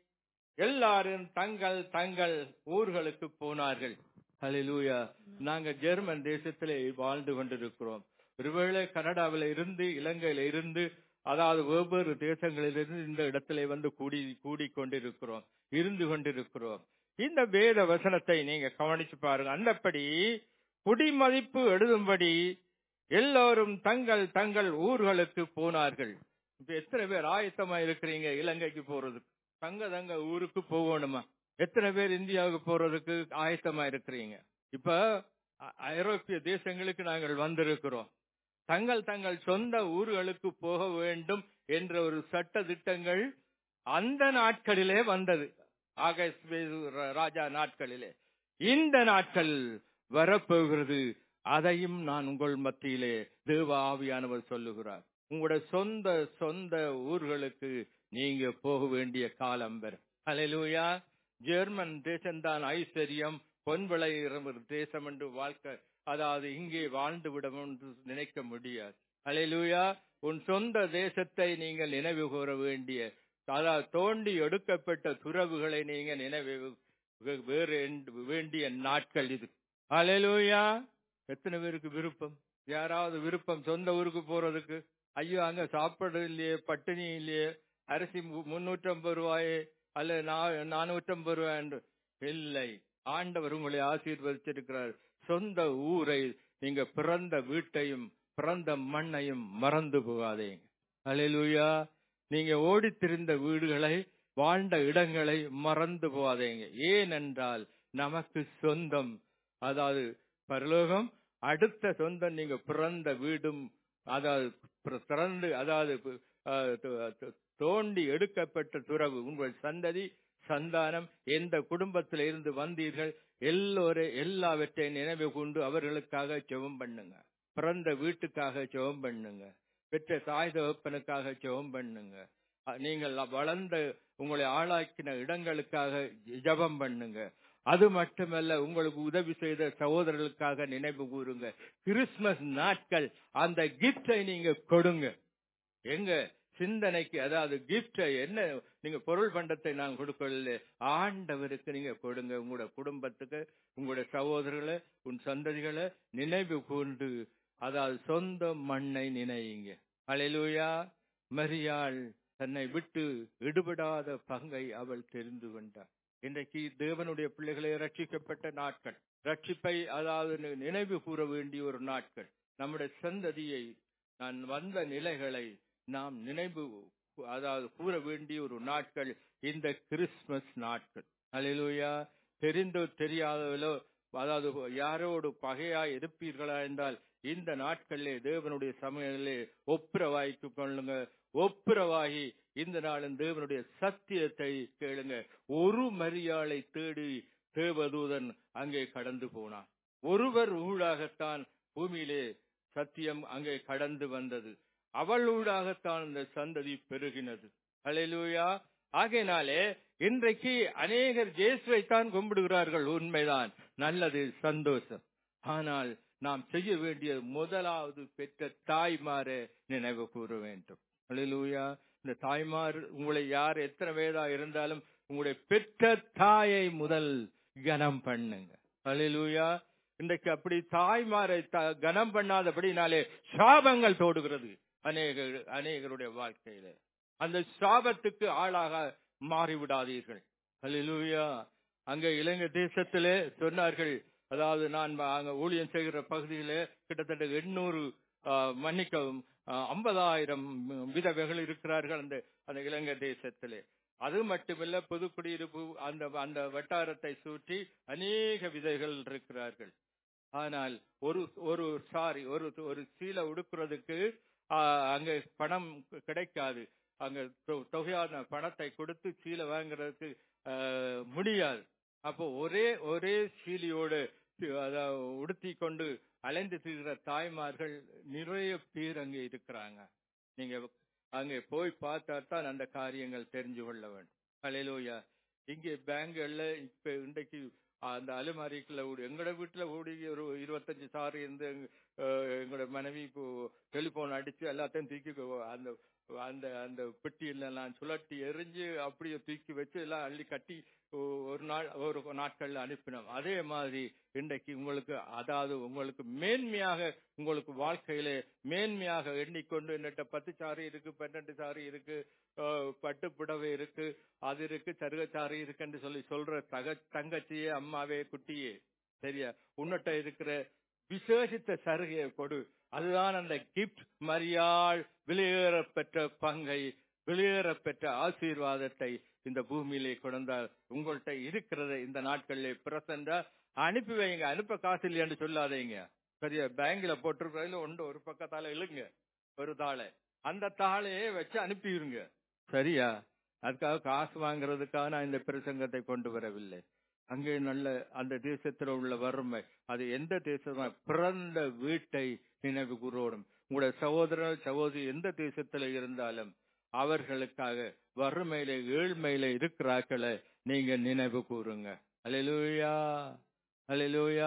எல்லாரும் தங்கள் தங்கள் ஊர்களுக்கு போனார்கள் ஹalleluya நாங்க ஜெர்மன் தேசத்திலே வாழ்ந்து கொண்டிருக்கிறோம் ஒருவேளை கனடாவில இருந்து இலங்கையில இருந்து அதாவது வெவ்வேறு தேசங்களிலிருந்து இந்த இடத்திலே வந்து கூடி கூடி கொண்டிருக்கிறோம் இருந்து கொண்டிருக்கிறோம் இந்த வேத வசனத்தை நீங்க கவனிச்சு பாருங்க அந்தப்படி குடிமதிப்பு எழுதும்படி எல்லோரும் தங்கள் தங்கள் ஊர்களுக்கு போனார்கள் இப்ப எத்தனை பேர் ஆயத்தமா இருக்கிறீங்க இலங்கைக்கு போறதுக்கு தங்க தங்க ஊருக்கு போகணுமா எத்தனை பேர் இந்தியாவுக்கு போறதுக்கு ஆயத்தமா இருக்கிறீங்க இப்ப அ- ஐரோப்பிய தேசங்களுக்கு நாங்கள் வந்திருக்கிறோம் தங்கள் தங்கள் சொந்த ஊர்களுக்கு போக வேண்டும் என்ற ஒரு சட்ட திட்டங்கள் அந்த நாட்களிலே வந்தது ஆகஸ்ட் வே- ராஜா நாட்களிலே இந்த நாட்கள் வரப்போகிறது அதையும் நான் உங்கள் மத்தியிலே தேவ ஆவியானவர் சொல்லுகிறார் உங்களோட சொந்த சொந்த ஊர்களுக்கு நீங்க போக வேண்டிய காலம் வரும் ஹalleluya ஜெர்மன் தேசம்தான் ஐஸ்வர்யம் பொன் விளையிற ஒரு தேசம் என்று வாழ்க்கை அதாவது இங்கே வாழ்ந்து விடும் என்று நினைக்க முடியாது ஹalleluya உன் சொந்த தேசத்தை நீங்கள் நினைவு கூற வேண்டிய அதாவது தோண்டி எடுக்கப்பட்ட துறவுகளை நீங்க நினைவு வே- வேறு எந்த- வேண்டிய நாட்கள் இது ஹalleluya எத்தனை பேருக்கு விருப்பம் யாராவது விருப்பம் சொந்த ஊருக்கு போறதுக்கு ஐயோ அங்க சாப்பாடு இல்லையே பட்டினி இல்லையே அரிசி மு- முன்னூற்றம்பது ரூபாயே அல்ல நா- நானூற்றம்பது ரூபாய் என்று இல்லை ஆண்டவர் உங்களை ஆசீர்வதிச்சிருக்கிறார் சொந்த ஊரை நீங்க பிறந்த வீட்டையும் பிறந்த மண்ணையும் மறந்து போகாதீங்க ஹalleluya நீங்க ஓடித் திரிந்த வீடுகளை வாழ்ந்த இடங்களை மறந்து போகாதீங்க ஏனென்றால் நமக்கு சொந்தம் அதாவது பரலோகம் அடுத்த சொந்தம் நீங்க பிறந்த வீடும் அதாவது பிற- பிறந்து அதாவது அஹ், தோ- தோ- தோண்டி எடுக்கப்பட்ட துறவு உங்கள் சந்ததி சந்தானம் எந்த குடும்பத்தில இருந்து வந்தீர்கள் எல்லோரும் எல்லாவற்றையும் நினைவு கொண்டு அவர்களுக்காக ஜெபம் பண்ணுங்க பிறந்த வீட்டுக்காக ஜெபம் பண்ணுங்க பெற்ற தாய் தகப்பனுக்காக ஜெபம் பண்ணுங்க அஹ், நீங்கள் வளர்ந்த உங்களை ஆளாக்கின இடங்களுக்காக ஜெபம் பண்ணுங்க அது மட்டுமல்ல உங்களுக்கு உதவி செய்த சகோதரர்களுக்காக நினைவு கூறுங்க கிறிஸ்துமஸ் நாட்கள் அந்த கிஃப்டை நீங்க கொடுங்க எங்க சிந்தனைக்கு அதாவது கிஃப்ட் என்ன நீங்க பொருள் பண்டத்தை நான் கொடுக்கல ஆண்டவருக்கு நீங்க கொடுங்க உங்களோட குடும்பத்துக்கு உங்களோட சகோதரர்களை உன் சந்ததிகளை நினைவு கூர்ந்து அதாவது சொந்த மண்ணை நினையுங்க அலையிலூயா மரியாள் தன்னை விட்டு எடுபடாத பங்கை அவள் தெரிந்து கொண்டார் இன்றைக்கு தேவனுடைய பிள்ளைகளை ரட்சிக்கப்பட்ட நாட்கள் ரட்சிப்பை அதாவது நி- நினைவு கூற வேண்டிய ஒரு நாட்கள் நம்முடைய சந்ததியை நான் வந்த நிலைகளை நாம் நினைவு அதாவது கூற வேண்டிய ஒரு நாட்கள் இந்த கிறிஸ்துமஸ் நாட்கள் அல்லேலூயா தெரிந்தோ தெரியாதவளோ அதாவது யாரோடு பகையா இருப்பீர்களா என்றால் இந்த நாட்களிலே தேவனுடைய சமயங்களிலே ஒப்புரவாய்க்கு கொள்ளுங்க ஒப்புரவாகி இந்த நாளும் தேவனுடைய சத்தியத்தை கேளுங்க ஒரு மரியாளை தேடி தேவதூதன் அங்கே கடந்து போனான் ஒருவர் ஊடாகத்தான் பூமியிலே சத்தியம் அங்கே கடந்து வந்தது அவள் ஊடாகத்தான் இந்த சந்ததி பெருகினது ஹalleluya ஆகையினாலே இன்றைக்கு அநேகர் இயேசுவைத்தான் கும்பிடுகிறார்கள் உண்மைதான் நல்லது சந்தோஷம் ஆனால் நாம் செய்ய வேண்டிய முதலாவது பெற்ற தாய்மாரை நினைவு கூற வேண்டும் ஹalleluya இந்த தாய்மார் உங்களை யார் எத்தனை வயதா இருந்தாலும் உங்களுடைய பெற்ற தாயை முதல் கனம் பண்ணுங்க ஹalleluya இன்றைக்கு அப்படி தாய்மாரை த- கனம் பண்ணாதபடினாலே சாபங்கள் தோடுகிறது அநேகர் அநேகருடைய வாழ்க்கையில அந்த சாபத்துக்கு ஆளாக மாறிவிடாதீர்கள் ஹalleluya அங்க இலங்கை தேசத்திலே சொன்னார்கள் அதாவது நான் அங்க ஊழியம் செய்கிற பகுதியிலே கிட்டத்தட்ட எண்ணூறு ஆஹ், மன்னிக்கவும் ஐம்பதாயிரம் விதவைகள் இருக்கிறார்கள் அந்த அந்த இலங்கை தேசத்திலே அது மட்டுமல்ல பொது குடியிருப்பு அந்த அந்த வட்டாரத்தை சுற்றி அநேக விதைகள் இருக்கிறார்கள் ஆனால் ஒரு ஒரு சாரி ஒரு ஒரு சீலை உடுக்கிறதுக்கு ஆஹ், அங்க பணம் கிடைக்காது அங்க தொ- தொகையான பணத்தை கொடுத்து சீலை வாங்குறதுக்கு ஆஹ், முடியாது அப்போ ஒரே ஒரே சீலியோடு அதாவது உடுத்தி கொண்டு அலைந்து திரிகிற தாய்மார்கள் நிறைய பேர் அங்கே இருக்கிறாங்க நீங்க அங்கே போய் பார்த்தா தான் அந்த காரியங்கள் தெரிஞ்சு கொள்ள வேண்டும் ஹalleluya இங்கே பேங்குகள்ல இப்ப இன்றைக்கு அந்த அலுமாரிக்குள்ள ஓடி எங்களோட வீட்டுல ஓடி ஒரு இருபத்தஞ்சு சாரி இருந்து அஹ், எங்களோட மனைவி இப்போ டெலிபோன் அடிச்சு எல்லாத்தையும் தூக்கி கொ- அந்த அந்த அந்த பெட்டியில எல்லாம் சுழட்டி எரிஞ்சு அப்படியே தூக்கி வச்சு எல்லாம் அள்ளி கட்டி ஒ- ஒரு நாள் ஒரு நாட்கள்ல அனுப்பினோம் அதே மாதிரி இன்றைக்கு உங்களுக்கு அதாவது உங்களுக்கு மேன்மையாக உங்களுக்கு வாழ்க்கையிலே மேன்மையாக எண்ணிக்கொண்டு என்னட்ட பத்து சாரி இருக்கு பன்னெண்டு சாரி இருக்கு அஹ், பட்டு புடவை இருக்கு அது இருக்கு சருகச்சாரி இருக்குன்னு சொல்லி சொல்ற தக தங்கச்சியே அம்மாவே குட்டியே சரியா உன்னிட்ட இருக்கிற விசேஷித்த சருகையை கொடு அதுதான் அந்த கிஃப்ட் மரியாள் வெளியேற பெற்ற பங்கை வெளியேற பெற்ற ஆசீர்வாதத்தை இந்த பூமியிலே கொண்டால் உங்கள்கிட்ட இருக்கிறத இந்த நாட்களிலே பிரசண்டா அனுப்பி வைங்க அனுப்ப காசு இல்லையான்னு சொல்லாதீங்க சரியா பேங்க்ல போட்டிருக்கிறதுல ஒன்று ஒரு பக்கத்தால இழுங்க ஒரு தாளை அந்த தாளையே வச்சு அனுப்பிடுங்க சரியா அதுக்காக காசு வாங்குறதுக்காக நான் இந்த பிரசங்கத்தை கொண்டு வரவில்லை அங்கே நல்ல அந்த தேசத்துல உள்ள வறுமை அது எந்த தேசமா பிறந்த வீட்டை நினைவு கூறோடும் உங்களுடைய சகோதரர் சகோதரி எந்த தேசத்துல இருந்தாலும் அவர்களுக்காக வறுமையில ஏழ்மையில இருக்கிறாக்களை நீங்க நினைவு கூறுங்க அலையிலூயா அலையிலூயா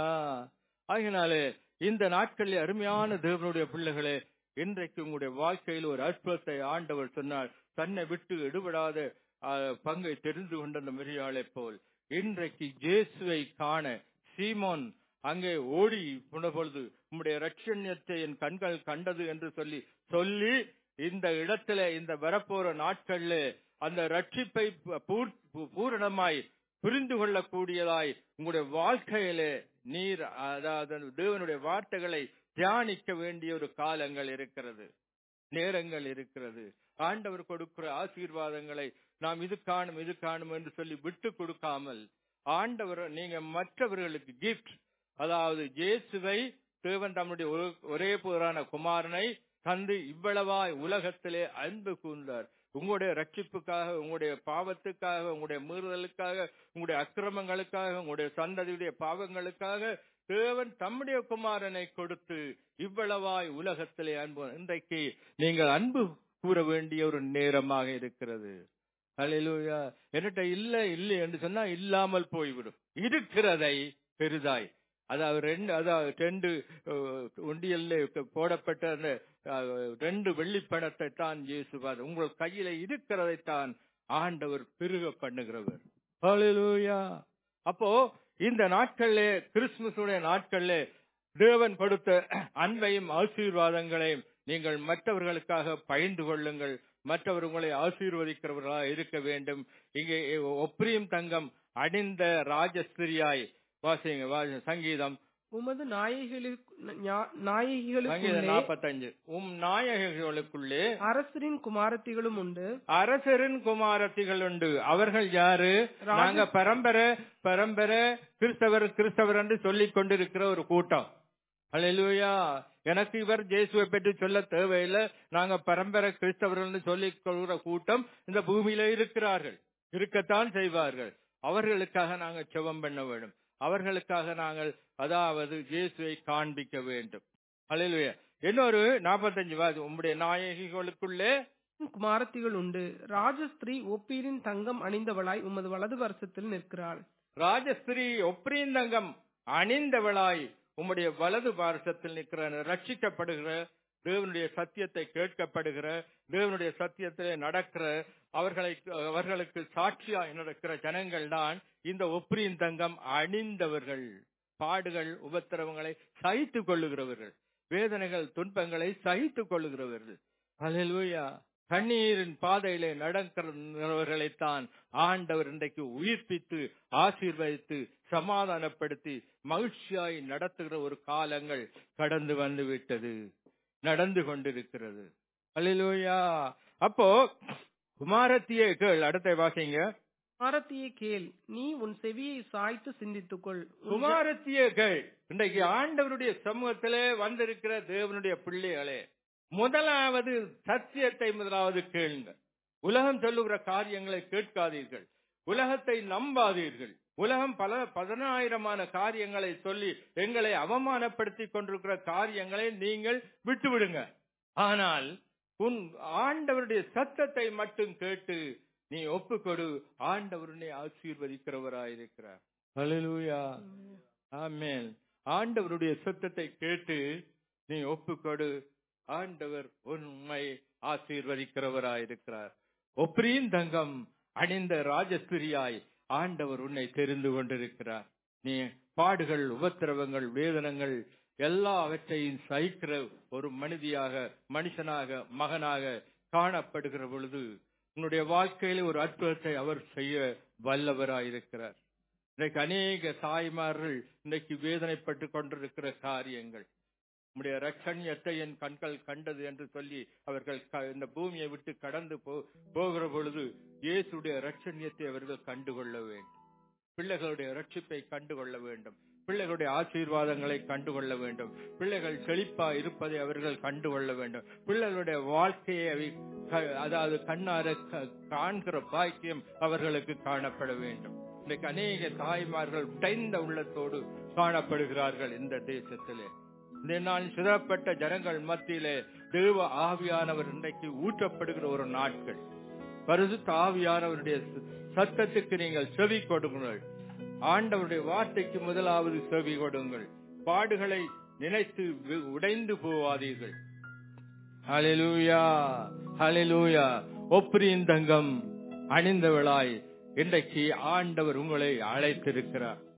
ஆகினாலே இந்த நாட்களில் அருமையான தேவனுடைய பிள்ளைகளே இன்றைக்கு உங்களுடைய வாழ்க்கையில் ஒரு அற்புதத்தை ஆண்டவர் சொன்னார் தன்னை விட்டு எடுபடாத ஆஹ், பங்கை தெரிந்து கொண்ட அந்த மிரியாளை போல் இன்றைக்கு இயேசுவை காண சீமோன் அங்கே ஓடி போன பொழுது உம்முடைய ரட்சண்யத்தை என் கண்கள் கண்டது என்று சொல்லி சொல்லி இந்த இடத்துல இந்த வரப்போற நாட்கள்ல அந்த ரட்சிப்பை பூர்- பூரணமாய் புரிந்து கொள்ளக்கூடியதாய் உங்களுடைய வாழ்க்கையிலே நீர் அதாவது அந்த தேவனுடைய வார்த்தைகளை தியானிக்க வேண்டிய ஒரு காலங்கள் இருக்கிறது நேரங்கள் இருக்கிறது ஆண்டவர் கொடுக்கிற ஆசீர்வாதங்களை நாம் இது காணும் இது காணும் என்று சொல்லி விட்டு கொடுக்காமல் ஆண்டவர் நீங்க மற்றவர்களுக்கு கிஃப்ட் அதாவது இயேசுவை தேவன் தம்முடைய ஒரு- ஒரே புறான குமாரனை தந்து இவ்வளவாய் உலகத்திலே அன்பு கூர்ந்தார் உங்களுடைய ரட்சிப்புக்காக உங்களுடைய பாவத்துக்காக உங்களுடைய மீறுதலுக்காக உங்களுடைய அக்கிரமங்களுக்காக உங்களுடைய சந்ததியுடைய பாவங்களுக்காக தேவன் தம்முடைய குமாரனை கொடுத்து இவ்வளவாய் உலகத்திலே அன்பு இன்றைக்கு நீங்கள் அன்பு கூற வேண்டிய ஒரு நேரமாக இருக்கிறது ஹalleluya என்கிட்ட இல்ல இல்லை என்று சொன்னா இல்லாமல் போய்விடும் இருக்கிறதை பெரிதாய் அதாவது ரெண்டு அதாவது ரெண்டு அஹ், உண்டியல்ல போடப்பட்ட அந்த அஹ், ரெண்டு வெள்ளிப்பணத்தை தான் இயேசுவார் உங்கள் கையில இருக்கிறதை தான் ஆண்டவர் பெருக பண்ணுகிறவர் ஹalleluya அப்போ இந்த நாட்களிலே கிறிஸ்துமஸுடைய நாட்களிலே தேவன் கொடுத்த அன்பையும் ஆசீர்வாதங்களையும் நீங்கள் மற்றவர்களுக்காக பகிர்ந்து கொள்ளுங்கள் மற்றவர் உங்களை ஆசீர்வதிக்கிறவர்களாக இருக்க வேண்டும் இங்கே ஒப்ரியும் தங்கம் அணிந்த ராஜஸ்திரியாய் வாசிங்க வாசி சங்கீதம் உமது நாயகிகளுக்கு ஞா- சங்கீதம் நாயகிகளுக்குள்ளே நாற்பத்தஞ்சு உம் நாயகர்களுக்குள்ளே அரசரின் குமாரத்திகளும் உண்டு அரசரின் குமாரத்திகள் உண்டு அவர்கள் யாரு ராஜ- நாங்க பரம்பரை பரம்பரை கிறிஸ்தவர் கிறிஸ்தவர் என்று சொல்லிக் கொண்டிருக்கிற ஒரு கூட்டம் அல்லேலூயா எனக்கு இவர் இயேசுவை பற்றி சொல்ல தேவையில்லை நாங்க பரம்பரை கிறிஸ்தவர்கள் சொல்லிக் கொள்கிற கூட்டம் இந்த பூமியில இருக்கிறார்கள் இருக்கத்தான் செய்வார்கள் அவர்களுக்காக நாங்க செபம் பண்ண வேண்டும் அவர்களுக்காக நாங்கள் அதாவது இயேசுவை காண்பிக்க வேண்டும் அல்லேலூயா இன்னொரு நாற்பத்தஞ்சு வாது உம்முடைய நாயகிகளுக்குள்ளே குமாரத்திகள் உண்டு ராஜஸ்திரீ ஒப்பீரின் தங்கம் அணிந்தவளாய் உமது வலது வருஷத்தில் நிற்கிறாள் ராஜஸ்திரீ ஒப்ரீந்தங்கம் அணிந்தவளாய் உம்முடைய வலது பாரசத்தில் நிற்கிற ரட்சிக்கப்படுகிற தேவனுடைய சத்தியத்தை கேட்கப்படுகிற தேவனுடைய சத்தியத்திலே நடக்கிற அவர்களை அவர்களுக்கு சாட்சியாய் நடக்கிற ஜனங்கள் தான் இந்த ஒப்ரீன் தங்கம் அணிந்தவர்கள் பாடுகள் உபத்திரவங்களை சகித்துக் கொள்ளுகிறவர்கள் வேதனைகள் துன்பங்களை சகித்துக் கொள்ளுகிறவர்கள் அல்லேலூயா கண்ணீரின் பாதையிலே நடக்கிறவர்களைத்தான் ஆண்டவர் இன்றைக்கு உயிர்ப்பித்து ஆசீர்வதித்து சமாதானப்படுத்தி மகிழ்ச்சியாய் நடத்துகிற ஒரு காலங்கள் கடந்து வந்து விட்டது நடந்து கொண்டிருக்கிறது அல்லேலூயா அப்போ குமாரத்தியே கேள் அடுத்த வாசிங்க குமாரத்தியே கேள் நீ உன் செவியை சாய்த்து சிந்தித்துக்கொள் உன் குமாரத்தியே கேள் இன்றைக்கு ஆண்டவருடைய சமூகத்திலே வந்திருக்கிற தேவனுடைய பிள்ளைகளே முதலாவது சத்தியத்தை முதலாவது கேளுங்க உலகம் சொல்லுகிற காரியங்களை கேட்காதீர்கள் உலகத்தை நம்பாதீர்கள் உலகம் பல பதினாயிரமான காரியங்களை சொல்லி எங்களை அவமானப்படுத்திக் கொண்டிருக்கிற காரியங்களை நீங்கள் விட்டுவிடுங்க ஆனால் உன் ஆண்டவருடைய சத்தத்தை மட்டும் கேட்டு நீ ஒப்புக்கொடு ஆண்டவர் உன்னை ஆசீர்வதிக்கிறவராயிருக்கிறார் ஹalleluya ஆமென் ஆண்டவருடைய சத்தத்தை கேட்டு நீ ஒப்புக்கொடு ஆண்டவர் உண்மை ஆசீர்வதிக்கிறவராயிருக்கிறார் ஒப்ரீன் தங்கம் அணிந்த ராஜஸ்திரியாய் ஆண்டவர் உன்னை தெரிந்து கொண்டிருக்கிறார் நீ பாடுகள் உபத்திரவங்கள் வேதனங்கள் எல்லாவற்றையும் சகிக்கிற ஒரு மனிதியாக மனுஷனாக மகனாக காணப்படுகிற பொழுது உன்னுடைய வாழ்க்கையில ஒரு அற்புதத்தை அவர் செய்ய வல்லவராயிருக்கிறார் இன்றைக்கு அநேக தாய்மார்கள் இன்னைக்கு வேதனைப்பட்டு கொண்டிருக்கிற காரியங்கள் உம்முடைய ரட்சண்யத்தை என் கண்கள் கண்டது என்று சொல்லி அவர்கள் க- இந்த பூமியை விட்டு கடந்து போ- போகிற பொழுது இயேசுடைய ரட்சண்யத்தை அவர்கள் கண்டுகொள்ள வேண்டும் பிள்ளைகளுடைய ரட்சிப்பை கண்டுகொள்ள வேண்டும் பிள்ளைகளுடைய ஆசீர்வாதங்களை கண்டுகொள்ள வேண்டும் பிள்ளைகள் செழிப்பா இருப்பதை அவர்கள் கண்டுகொள்ள வேண்டும் பிள்ளைகளுடைய வாழ்க்கையை அவை க- அதாவது கண்ணார க- காண்கிற பாக்கியம் அவர்களுக்கு காணப்பட வேண்டும் இன்றைக்கு அநேக தாய்மார்கள் உடைந்த உள்ளத்தோடு காணப்படுகிறார்கள் இந்த தேசத்திலே இந்த நாள் சிதறப்பட்ட ஜனங்கள் மத்தியிலே தேவ ஆவியானவர் இன்றைக்கு ஊற்றப்படுகிற ஒரு நாட்கள் பரிசுத்த ஆவியானவருடைய ச- சத்தத்துக்கு நீங்கள் செவி கொடுங்கள் ஆண்டவருடைய வார்த்தைக்கு முதலாவது செவி கொடுங்கள் பாடுகளை நினைத்து வி- உடைந்து போவாதீர்கள் ஹalleluya ஹalleluya ஒப்ரியின் தங்கம் அணிந்தவளாய் இன்றைக்கு ஆண்டவர் உங்களை அழைத்திருக்கிறார்